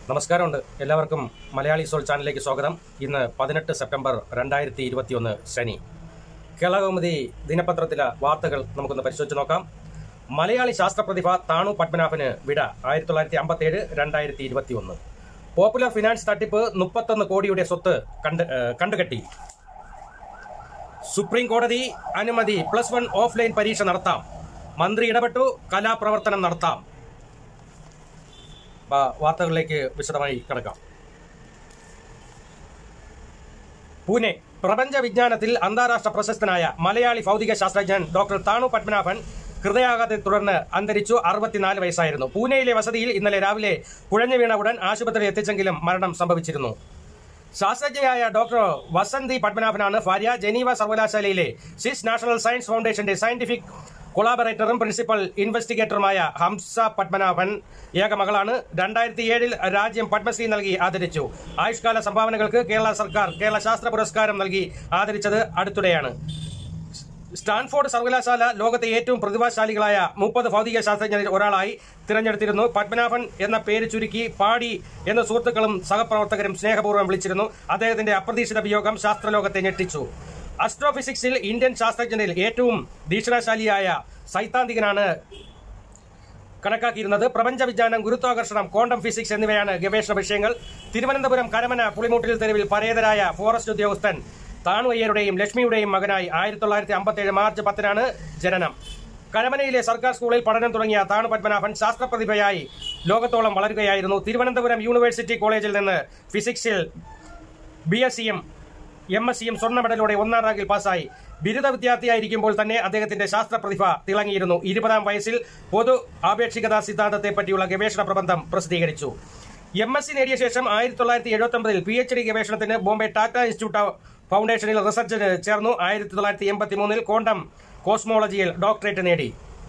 നമസ്കാരമുണ്ട് എല്ലാവർക്കും മലയാളി സോൾ ചാനലിലേക്ക് സ്വാഗതം ഇന്ന് പതിനെട്ട് സെപ്റ്റംബർ രണ്ടായിരത്തി ഇരുപത്തിയൊന്ന് ശനി കേരളകൗമുദി ദിനപത്രത്തിലെ വാർത്തകൾ നമുക്കൊന്ന് പരിശോധിച്ച് നോക്കാം മലയാളി ശാസ്ത്രപ്രതിഭ താണു പത്മനാഭന് വിട ആയിരത്തി തൊള്ളായിരത്തി അമ്പത്തി ഏഴ് രണ്ടായിരത്തി ഇരുപത്തി ഒന്ന് പോപ്പുലർ ഫിനാൻസ് തട്ടിപ്പ് മുപ്പത്തൊന്ന് കോടിയുടെ സ്വത്ത് കണ്ട് ഏഹ്, കണ്ടുകെട്ടി സുപ്രീം കോടതി അനുമതി പ്ലസ് വൺ ഓഫ്ലൈൻ പരീക്ഷ നടത്താം മന്ത്രി ഇടപെട്ടു കലാപ്രവർത്തനം നടത്താം വാ- വാർത്തകളിലേക്ക് വിശദമായി കിടക്കാം പൂനെ പ്രപഞ്ച വിജ്ഞാനത്തിൽ അന്താരാഷ്ട്ര പ്രശസ്തനായ മലയാളി ഭൗതിക ശാസ്ത്രജ്ഞൻ ഡോക്ടർ താണു പത്മനാഭൻ ഹൃദയാഘാതത്തെ തുടർന്ന് അന്തരിച്ചു അറുപത്തിനാല് വയസ്സായിരുന്നു പൂനെയിലെ വസതിയിൽ ഇന്നലെ രാവിലെ കുഴഞ്ഞു വീണ ഉടൻ ആശുപത്രിയിൽ എത്തിച്ചെങ്കിലും മരണം സംഭവിച്ചിരുന്നു ശാസ്ത്രജ്ഞയായ ഡോക്ടർ വസന്തി പത്മനാഭനാണ് ഭാര്യ ജനീവ സർവകലാശാലയിലെ സ്വിസ് നാഷണൽ സയൻസ് ഫൗണ്ടേഷന്റെ സയന്റിഫിക് കൊളാബറേറ്ററും പ്രിൻസിപ്പൽ ഇൻവെസ്റ്റിഗേറ്ററുമായ ഹംസ പത്മനാഭൻ ഏക മകളാണ് രണ്ടായിരത്തി ഏഴിൽ രാജ്യം പത്മശ്രീ നൽകി ആദരിച്ചു ആയുഷ്കാല സംഭാവനകൾക്ക് കേരള സർക്കാർ കേരള ശാസ്ത്ര പുരസ്കാരം നൽകി ആദരിച്ചത് അടുത്തിടെയാണ് സ്റ്റാൻഫോർഡ് സർവകലാശാല ലോകത്തെ ഏറ്റവും പ്രതിഭാശാലികളായ മുപ്പത് ഭൗതിക ശാസ്ത്രജ്ഞരിൽ ഒരാളായി തിരഞ്ഞെടുത്തിരുന്നു പത്മനാഭൻ എന്ന പേര് ചുരുക്കി പാടി എന്ന സുഹൃത്തുക്കളും സഹപ്രവർത്തകരും സ്നേഹപൂർവ്വം വിളിച്ചിരുന്നു അദ്ദേഹത്തിന്റെ അപ്രതീക്ഷിത വിയോഗം ശാസ്ത്രലോകത്തെ ഞെട്ടിച്ചു അസ്ട്രോഫിസിക്സിൽ ഇന്ത്യൻ ശാസ്ത്രജ്ഞരിൽ ഏറ്റവും ദീക്ഷണശാലിയായ സൈദ്ധാന്തികനാണ് കണക്കാക്കിയിരുന്നത് പ്രപഞ്ച വിജ്ഞാനം ഗുരുത്വാകർഷണം ക്വാണ്ടം ഫിസിക്സ് എന്നിവയാണ് ഗവേഷണ വിഷയങ്ങൾ തിരുവനന്തപുരം കരമന പുളിമൂട്ടിൽ തെരുവിൽ പരേതരായ ഫോറസ്റ്റ് ഉദ്യോഗസ്ഥൻ താണുവയ്യരുടെയും ലക്ഷ്മിയുടെയും മകനായി ആയിരത്തി തൊള്ളായിരത്തി അമ്പത്തി മാർച്ച് പത്തിനാണ് ജനനം കരമനയിലെ സർക്കാർ സ്കൂളിൽ പഠനം തുടങ്ങിയ താണു പത്മനാഭൻ ശാസ്ത്രപ്രതിഭയായി ലോകത്തോളം വളരുകയായിരുന്നു തിരുവനന്തപുരം യൂണിവേഴ്സിറ്റി കോളേജിൽ നിന്ന് ഫിസിക്സിൽ ബി എസ് സിയും എം എസ് സിയും സ്വർണ്ണ മെഡലോടെ ഒന്നാം റാങ്കിൽ പാസ്സായി ബിരുദ വിദ്യാർത്ഥിയായിരിക്കുമ്പോൾ തന്നെ അദ്ദേഹത്തിന്റെ ശാസ്ത്രപ്രതിഭ തിളങ്ങിയിരുന്നു ഇരുപതാം വയസ്സിൽ പൊതു ആപേക്ഷികതാ സിദ്ധാന്തത്തെ പറ്റിയുള്ള ഗവേഷണ പ്രബന്ധം പ്രസിദ്ധീകരിച്ചു എം എസ് സി നേടിയ ശേഷം ആയിരത്തി തൊള്ളായിരത്തി എഴുപത്തി ഒമ്പതിൽ പി എച്ച് ഡി ഗവേഷണത്തിന് ബോംബെ ടാറ്റ ഇൻസ്റ്റിറ്റ്യൂട്ട് ഓഫ് ഫൗണ്ടേഷനിൽ റിസർച്ചിന് ചേർന്നു ആയിരത്തി തൊള്ളായിരത്തി എൺപത്തി മൂന്നിൽ ക്വാണ്ടം കോസ്മോളജിയിൽ ഡോക്ടറേറ്റ് നേടി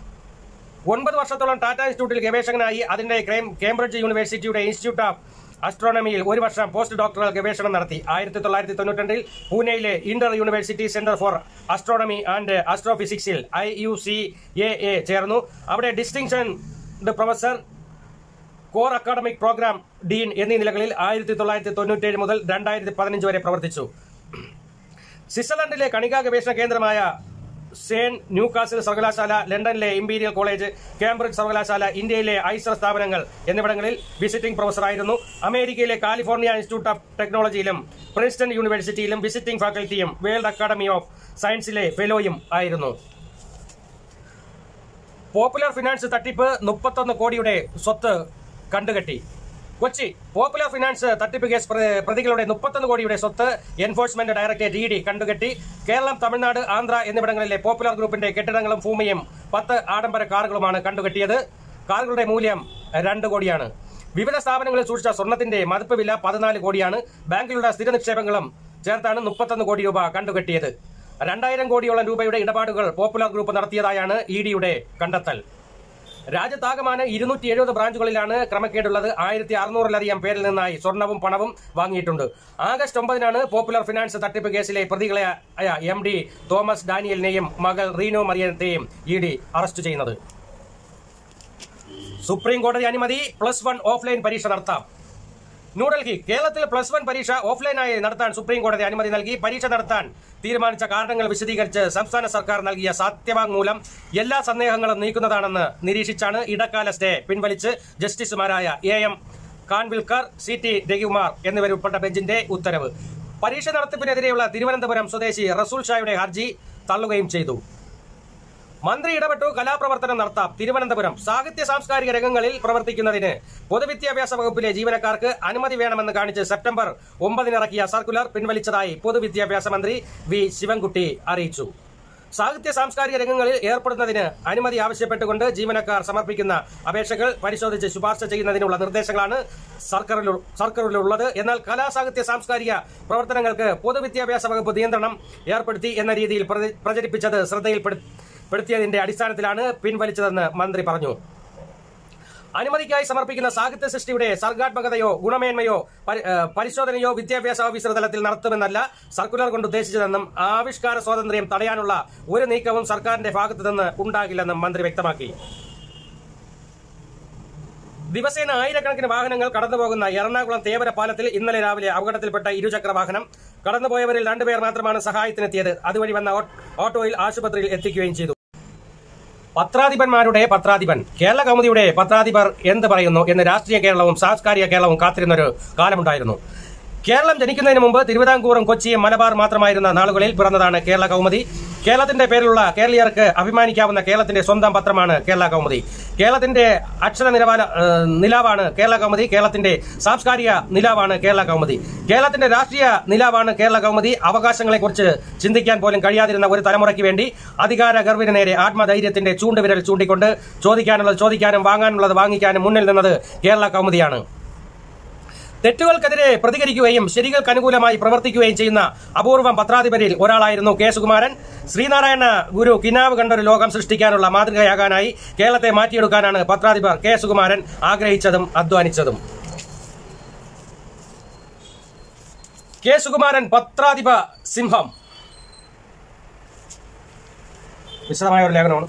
ഒൻപത് വർഷത്തോളം ടാറ്റ ഇൻസ്റ്റിറ്റ്യൂട്ടിൽ ഗവേഷകനായി അതിന്റെ ക്രേം- കേംബ്രിഡ്ജ് യൂണിവേഴ്സിറ്റിയുടെ ഇൻസ്റ്റിറ്റ്യൂട്ട് ഓഫ് അസ്ട്രോണമിയിൽ ഒരു വർഷം പോസ്റ്റ് ഡോക്ടറൽ ഗവേഷണം നടത്തി ആയിരത്തി തൊള്ളായിരത്തി തൊണ്ണൂറ്റിരണ്ടിൽ പൂനെയിലെ inter university centre for astronomy and അസ്ട്രോഫിസിക്സിൽ I U C A A ചേർന്നു അവിടെ distinction professor core academic programme dean എന്നീ നിലകളിൽ ആയിരത്തി തൊള്ളായിരത്തി തൊണ്ണൂറ്റേഴ് മുതൽ രണ്ടായിരത്തി പതിനഞ്ച് വരെ പ്രവർത്തിച്ചു സ്വിറ്റ്സർലൻഡിലെ കണികാ ഗവേഷണ കേന്ദ്രമായ സേൻ ന്യൂകാസിൽ സർവകലാശാല ലണ്ടനിലെ ഇമ്പീരിയൽ കോളേജ് കേംബ്രിഡ്ജ് സർവകലാശാല ഇന്ത്യയിലെ ഐസർ സ്ഥാപനങ്ങൾ എന്നിവിടങ്ങളിൽ വിസിറ്റിംഗ് പ്രൊഫസറായിരുന്നു അമേരിക്കയിലെ കാലിഫോർണിയ ഇൻസ്റ്റിറ്റ്യൂട്ട് ഓഫ് ടെക്നോളജിയിലും പ്രിൻസ്റ്റൺ യൂണിവേഴ്സിറ്റിയിലും വിസിറ്റിംഗ് ഫാക്കൽറ്റിയും വേൾഡ് അക്കാദമി ഓഫ് സയൻസിലെ ഫെലോയും ആയിരുന്നു പോപ്പുലർ ഫിനാൻസ് തട്ടിപ്പ് മുപ്പത്തൊന്ന് കോടിയുടെ സ്വത്ത് കണ്ടുകെട്ടി കൊച്ചി പോപ്പുലർ ഫിനാൻസ് തട്ടിപ്പ് കേസ് പ്ര- പ്രതികളുടെ മുപ്പത്തൊന്ന് കോടിയുടെ സ്വത്ത് എൻഫോഴ്സ്മെന്റ് ഡയറക്ടറേറ്റ് ഇ ഡി കണ്ടുകെട്ടി കേരളം തമിഴ്നാട് ആന്ധ്ര എന്നിവിടങ്ങളിലെ പോപ്പുലർ ഗ്രൂപ്പിന്റെ കെട്ടിടങ്ങളും ഭൂമിയും പത്ത് ആഡംബര കാറുകളുമാണ് കണ്ടുകെട്ടിയത് കാറുകളുടെ മൂല്യം രണ്ട് കോടിയാണ് വിവിധ സ്ഥാപനങ്ങളിൽ സൂക്ഷിച്ച സ്വർണത്തിന്റെ മതിപ്പ് വില പതിനാല് കോടിയാണ് ബാങ്കിലുള്ള സ്ഥിര നിക്ഷേപങ്ങളും ചേർത്താണ് മുപ്പത്തൊന്ന് കോടി രൂപ കണ്ടുകെട്ടിയത് രണ്ടായിരം കോടിയോളം രൂപയുടെ ഇടപാടുകൾ പോപ്പുലർ ഗ്രൂപ്പ് നടത്തിയതായാണ് ഇ ഡിയുടെ കണ്ടെത്തൽ രാജ്യത്താകമാന ഇരുന്നൂറ്റി എഴുപത് ബ്രാഞ്ചുകളിലാണ് ക്രമക്കേടുള്ളത് ആയിരത്തി അറുന്നൂറിലധികം പേരിൽ നിന്നായി സ്വർണവും പണവും വാങ്ങിയിട്ടുണ്ട് ആഗസ്റ്റ് ഒമ്പതിനാണ് പോപ്പുലർ ഫിനാൻസ് തട്ടിപ്പ് കേസിലെ പ്രതികളായ എം ഡി തോമസ് ഡാനിയലിനെയും മകൾ റീനോ മറിയത്തെയും ഇ ഡി അറസ്റ്റ് ചെയ്യുന്നത് സുപ്രീം കോടതി അനുമതി പ്ലസ് വൺ ഓഫ്ലൈൻ പരീക്ഷ നടത്താം ന്യൂഡൽഹി കേരളത്തിൽ പ്ലസ് വൺ പരീക്ഷ ഓഫ്ലൈനായി നടത്താൻ സുപ്രീം കോടതി അനുമതി നൽകി പരീക്ഷ നടത്താൻ തീരുമാനിച്ച കാരണങ്ങൾ വിശദീകരിച്ച് സംസ്ഥാന സർക്കാർ നൽകിയ സത്യവാങ്മൂലം എല്ലാ സന്ദേഹങ്ങളും നീക്കുന്നതാണെന്ന് നിരീക്ഷിച്ചാണ് ഇടക്കാല സ്റ്റേ പിൻവലിച്ച് ജസ്റ്റിസുമാരായ A M Khanwilkar C T Ravikumar എന്നിവരുൾപ്പെട്ട ബെഞ്ചിന്റെ ഉത്തരവ് പരീക്ഷ നടത്തിപ്പിനെതിരെയുള്ള തിരുവനന്തപുരം സ്വദേശി റസൂൽ ഷായുടെ ഹർജി തള്ളുകയും ചെയ്തു മന്ത്രി ഇടപെട്ടു കലാപ്രവർത്തനം നടത്താം തിരുവനന്തപുരം സാഹിത്യ സാംസ്കാരിക രംഗങ്ങളിൽ പ്രവർത്തിക്കുന്നതിന് പൊതുവിദ്യാഭ്യാസ വകുപ്പിലെ ജീവനക്കാർക്ക് അനുമതി വേണമെന്ന് കാണിച്ച് സെപ്റ്റംബർ ഒമ്പതിനിറക്കിയ സർക്കുലർ പിൻവലിച്ചതായി പൊതുവിദ്യാഭ്യാസ മന്ത്രി വി ശിവൻകുട്ടി അറിയിച്ചു സാഹിത്യ സാംസ്കാരിക രംഗങ്ങളിൽ ഏർപ്പെടുന്നതിന് അനുമതി ആവശ്യപ്പെട്ടുകൊണ്ട് ജീവനക്കാർ സമർപ്പിക്കുന്ന അപേക്ഷകൾ പരിശോധിച്ച് ശുപാർശ ചെയ്യുന്നതിനുള്ള നിർദ്ദേശങ്ങളാണ് സർക്കാരിലു- സർക്കാരിലുള്ളത് എന്നാൽ കലാ സാഹിത്യ സാംസ്കാരിക പ്രവർത്തനങ്ങൾക്ക് പൊതുവിദ്യാഭ്യാസ വകുപ്പ് നിയന്ത്രണം ഏർപ്പെടുത്തി എന്ന രീതിയിൽ പ്രച- പ്രചരിപ്പിച്ചത് ശ്രദ്ധയിൽപ്പെടുത്തിയതിന്റെ അടിസ്ഥാനത്തിലാണ് പിൻവലിച്ചതെന്ന് മന്ത്രി പറഞ്ഞു അനുമതിക്കായി സമർപ്പിക്കുന്ന സാഹിത്യ സൃഷ്ടിയുടെ സർഗാത്മകതയോ ഗുണമേന്മയോ പരി- ഏഹ് പരിശോധനയോ വിദ്യാഭ്യാസ ഓഫീസർ തലത്തിൽ നടത്തുമെന്നല്ല സർക്കുലർ കൊണ്ട് ഉദ്ദേശിച്ചതെന്നും ആവിഷ്കാര സ്വാതന്ത്ര്യം തടയാനുള്ള ഒരു നീക്കവും സർക്കാരിന്റെ ഭാഗത്തുനിന്ന് ഉണ്ടാകില്ലെന്നും മന്ത്രി വ്യക്തമാക്കി ദിവസേന ആയിരക്കണക്കിന് വാഹനങ്ങൾ കടന്നുപോകുന്ന എറണാകുളം തേവര പാലത്തിൽ ഇന്നലെ രാവിലെ അപകടത്തിൽപ്പെട്ട ഇരുചക്ര വാഹനം കടന്നുപോയവരിൽ രണ്ടുപേർ മാത്രമാണ് സഹായത്തിനെത്തിയത് അതുവഴി വന്ന ഓ- ഓട്ടോയിൽ ആശുപത്രിയിൽ എത്തിക്കുകയും ചെയ്തു പത്രാധിപന്മാരുടെ പത്രാധിപൻ കേരള കൗമുദിയുടെ പത്രാധിപർ എന്ത് പറയുന്നു എന്ന് രാഷ്ട്രീയ കേരളവും സാംസ്കാരിക കേരളവും കാത്തിരുന്നൊരു കാലമുണ്ടായിരുന്നു കേരളം ജനിക്കുന്നതിന് മുമ്പ് തിരുവിതാംകൂറും കൊച്ചിയും മലബാർ മാത്രമായിരുന്ന നാളുകളിൽ പിറന്നതാണ് കേരള കൗമുദി കേരളത്തിന്റെ പേരിലുള്ള കേരളീയർക്ക് അഭിമാനിക്കാവുന്ന കേരളത്തിന്റെ സ്വന്തം പത്രമാണ് കേരള കൗമുദി കേരളത്തിന്റെ അക്ഷര നിലവാര ഏഹ്, നിലാവാണ് കേരള കൗമുദി കേരളത്തിന്റെ സാംസ്കാരിക നിലാവാണ് കേരള കൗമുദി കേരളത്തിന്റെ രാഷ്ട്രീയ നിലാവാണ് കേരള കൗമുദി അവകാശങ്ങളെക്കുറിച്ച് ചിന്തിക്കാൻ പോലും കഴിയാതിരുന്ന ഒരു തലമുറയ്ക്ക് വേണ്ടി അധികാര ഗർവിന് നേരെ ആത്മധൈര്യത്തിന്റെ ചൂണ്ടുവിരൽ ചൂണ്ടിക്കൊണ്ട് ചോദിക്കാനുള്ളത് ചോദിക്കാനും വാങ്ങാനുള്ളത് വാങ്ങിക്കാനും മുന്നിൽ നിന്നത് കേരള കൗമുദിയാണ് തെറ്റുകൾക്കെതിരെ പ്രതികരിക്കുകയും ശരികൾക്ക് അനുകൂലമായി പ്രവർത്തിക്കുകയും ചെയ്യുന്ന അപൂർവം പത്രാധിപരിൽ ഒരാളായിരുന്നു കെ സുകുമാരൻ ശ്രീനാരായണ ഗുരു കിനാവ് കണ്ടൊരു ലോകം സൃഷ്ടിക്കാനുള്ള മാതൃകയാകാനായി കേരളത്തെ മാറ്റിയെടുക്കാനാണ് പത്രാധിപർ കെ സുകുമാരൻ ആഗ്രഹിച്ചതും അധ്വാനിച്ചതും കെ സുകുമാരൻ പത്രാധിപ സിംഹം വിശദമായ ഒരു ലേഖനമാണ്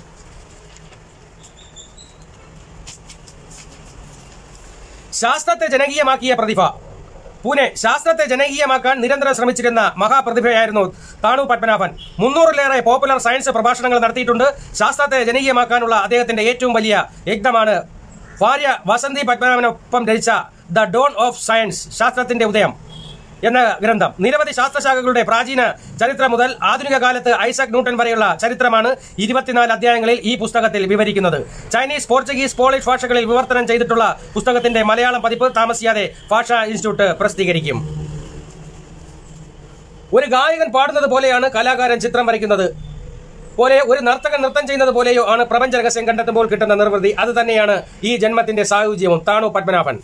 ശാസ്ത്രത്തെ ജനകീയമാക്കിയ പ്രതിഭ പൂനെ ശാസ്ത്രത്തെ ജനകീയമാക്കാൻ നിരന്തരം ശ്രമിച്ചിരുന്ന മഹാപ്രതിഭയായിരുന്നു താണു പത്മനാഭൻ മുന്നൂറിലേറെ പോപ്പുലർ സയൻസ് പ്രഭാഷണങ്ങൾ നടത്തിയിട്ടുണ്ട് ശാസ്ത്രത്തെ ജനകീയമാക്കാനുള്ള അദ്ദേഹത്തിന്റെ ഏറ്റവും വലിയ യജ്ഞമാണ് ഭാര്യ വസന്തി പത്മനാഭനൊപ്പം രചിച്ച ദ ഡോൺ ഓഫ് സയൻസ് ശാസ്ത്രത്തിന്റെ ഉദയം എന്ന ഗ്രന്ഥം നിരവധി ശാസ്ത്രശാഖകളുടെ പ്രാചീന ചരിത്രം മുതൽ ആധുനിക കാലത്ത് ഐസക് ന്യൂട്ടൺ വരെയുള്ള ചരിത്രമാണ് ഇരുപത്തിനാല് അധ്യായങ്ങളിൽ ഈ പുസ്തകത്തിൽ വിവരിക്കുന്നത് ചൈനീസ് പോർച്ചുഗീസ് പോളിഷ് ഭാഷകളിൽ വിവർത്തനം ചെയ്തിട്ടുള്ള പുസ്തകത്തിന്റെ മലയാളം പതിപ്പ് താമസിയാതെ ഭാഷാ ഇൻസ്റ്റിറ്റ്യൂട്ട് പ്രസിദ്ധീകരിക്കും ഒരു ഗായകൻ പാടുന്നത് പോലെയാണ് കലാകാരൻ ചിത്രം വരയ്ക്കുന്നത് പോലെ ഒരു നർത്തകൻ നൃത്തം ചെയ്യുന്നത് പോലെയോ ആണ് പ്രപഞ്ച രഹസ്യം കണ്ടെത്തുമ്പോൾ കിട്ടുന്ന നിർവൃതി അത് തന്നെയാണ് ഈ ജന്മത്തിന്റെ സായുജ്യവും താണു പത്മനാഭൻ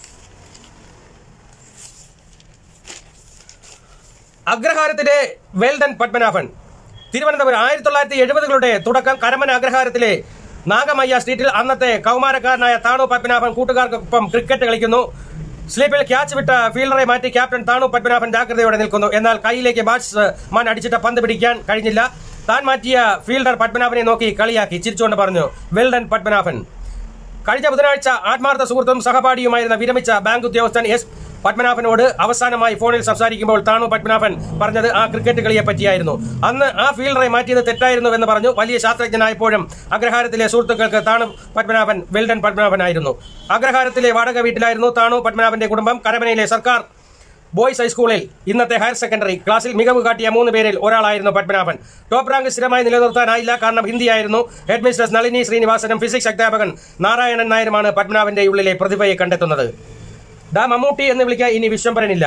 അഗ്രഹാരത്തിലെ വെൽഡൻ പത്മനാഭൻ തിരുവനന്തപുരം ആയിരത്തി തൊള്ളായിരത്തി എഴുപതുകളുടെ തുടക്കം കരമന അഗ്രഹാരത്തിലെ നാഗമയ്യ സ്ട്രീറ്റിൽ അന്നത്തെ കൗമാരക്കാരനായ താണു പത്മനാഭൻ കൂട്ടുകാർക്കൊപ്പം ക്രിക്കറ്റ് കളിക്കുന്നു സ്ലീപ്പിൽ ക്യാച്ച് വിട്ട ഫീൽഡറെ മാറ്റി ക്യാപ്റ്റൻ താണു പത്മനാഭൻ ജാഗ്രതയോടെ നിൽക്കുന്നു എന്നാൽ കൈയിലേക്ക് ബാറ്റ്സ്മാൻ അടിച്ചിട്ട് പന്ത് പിടിക്കാൻ കഴിഞ്ഞില്ല താൻ മാറ്റിയ ഫീൽഡർ പത്മനാഭനെ നോക്കി കളിയാക്കി ചിരിച്ചുകൊണ്ട് പറഞ്ഞു വെൽഡൻ പത്മനാഭൻ കഴിഞ്ഞ ബുധനാഴ്ച ആത്മാർത്ഥ സുഹൃത്തും സഹപാഠിയുമായിരുന്ന വിരമിച്ച ബാങ്ക് ഉദ്യോഗസ്ഥൻ എസ് പത്മനാഭനോട് അവസാനമായി ഫോണിൽ സംസാരിക്കുമ്പോൾ താണു പത്മനാഭൻ പറഞ്ഞത് ആ ക്രിക്കറ്റ് കളിയെ പറ്റിയായിരുന്നു അന്ന് ആ ഫീൽഡറെ മാറ്റിയത് തെറ്റായിരുന്നുവെന്ന് പറഞ്ഞു വലിയ ശാസ്ത്രജ്ഞനായപ്പോഴും അഗ്രഹാരത്തിലെ സുഹൃത്തുക്കൾക്ക് താണു പത്മനാഭൻ വെൽഡൻ പത്മനാഭനായിരുന്നു അഗ്രഹാരത്തിലെ വാടക വീട്ടിലായിരുന്നു താണു പത്മനാഭന്റെ കുടുംബം കരമനയിലെ സർക്കാർ ബോയ്സ് ഹൈസ്കൂളിൽ ഇന്നത്തെ ഹയർ സെക്കൻഡറി ക്ലാസ്സിൽ മികവ് കാട്ടിയ മൂന്ന് പേരിൽ ഒരാളായിരുന്നു പത്മനാഭൻ ടോപ്പ് റാങ്ക് സ്ഥിരമായി നിലനിർത്താനായില്ല കാരണം ഹിന്ദിയായിരുന്നു ഹെഡ് മിസ്റ്റേഴ്സ് നളിനി ശ്രീനിവാസനും ഫിസിക്സ് അധ്യാപകൻ നാരായണൻ നായരുമാണ് പത്മനാഭന്റെ ഉള്ളിലെ പ്രതിഭയെ കണ്ടെത്തുന്നത് ഡാ മമ്മൂട്ടി എന്ന് വിളിക്കാൻ ഇനി വിശ്വംഭരനില്ല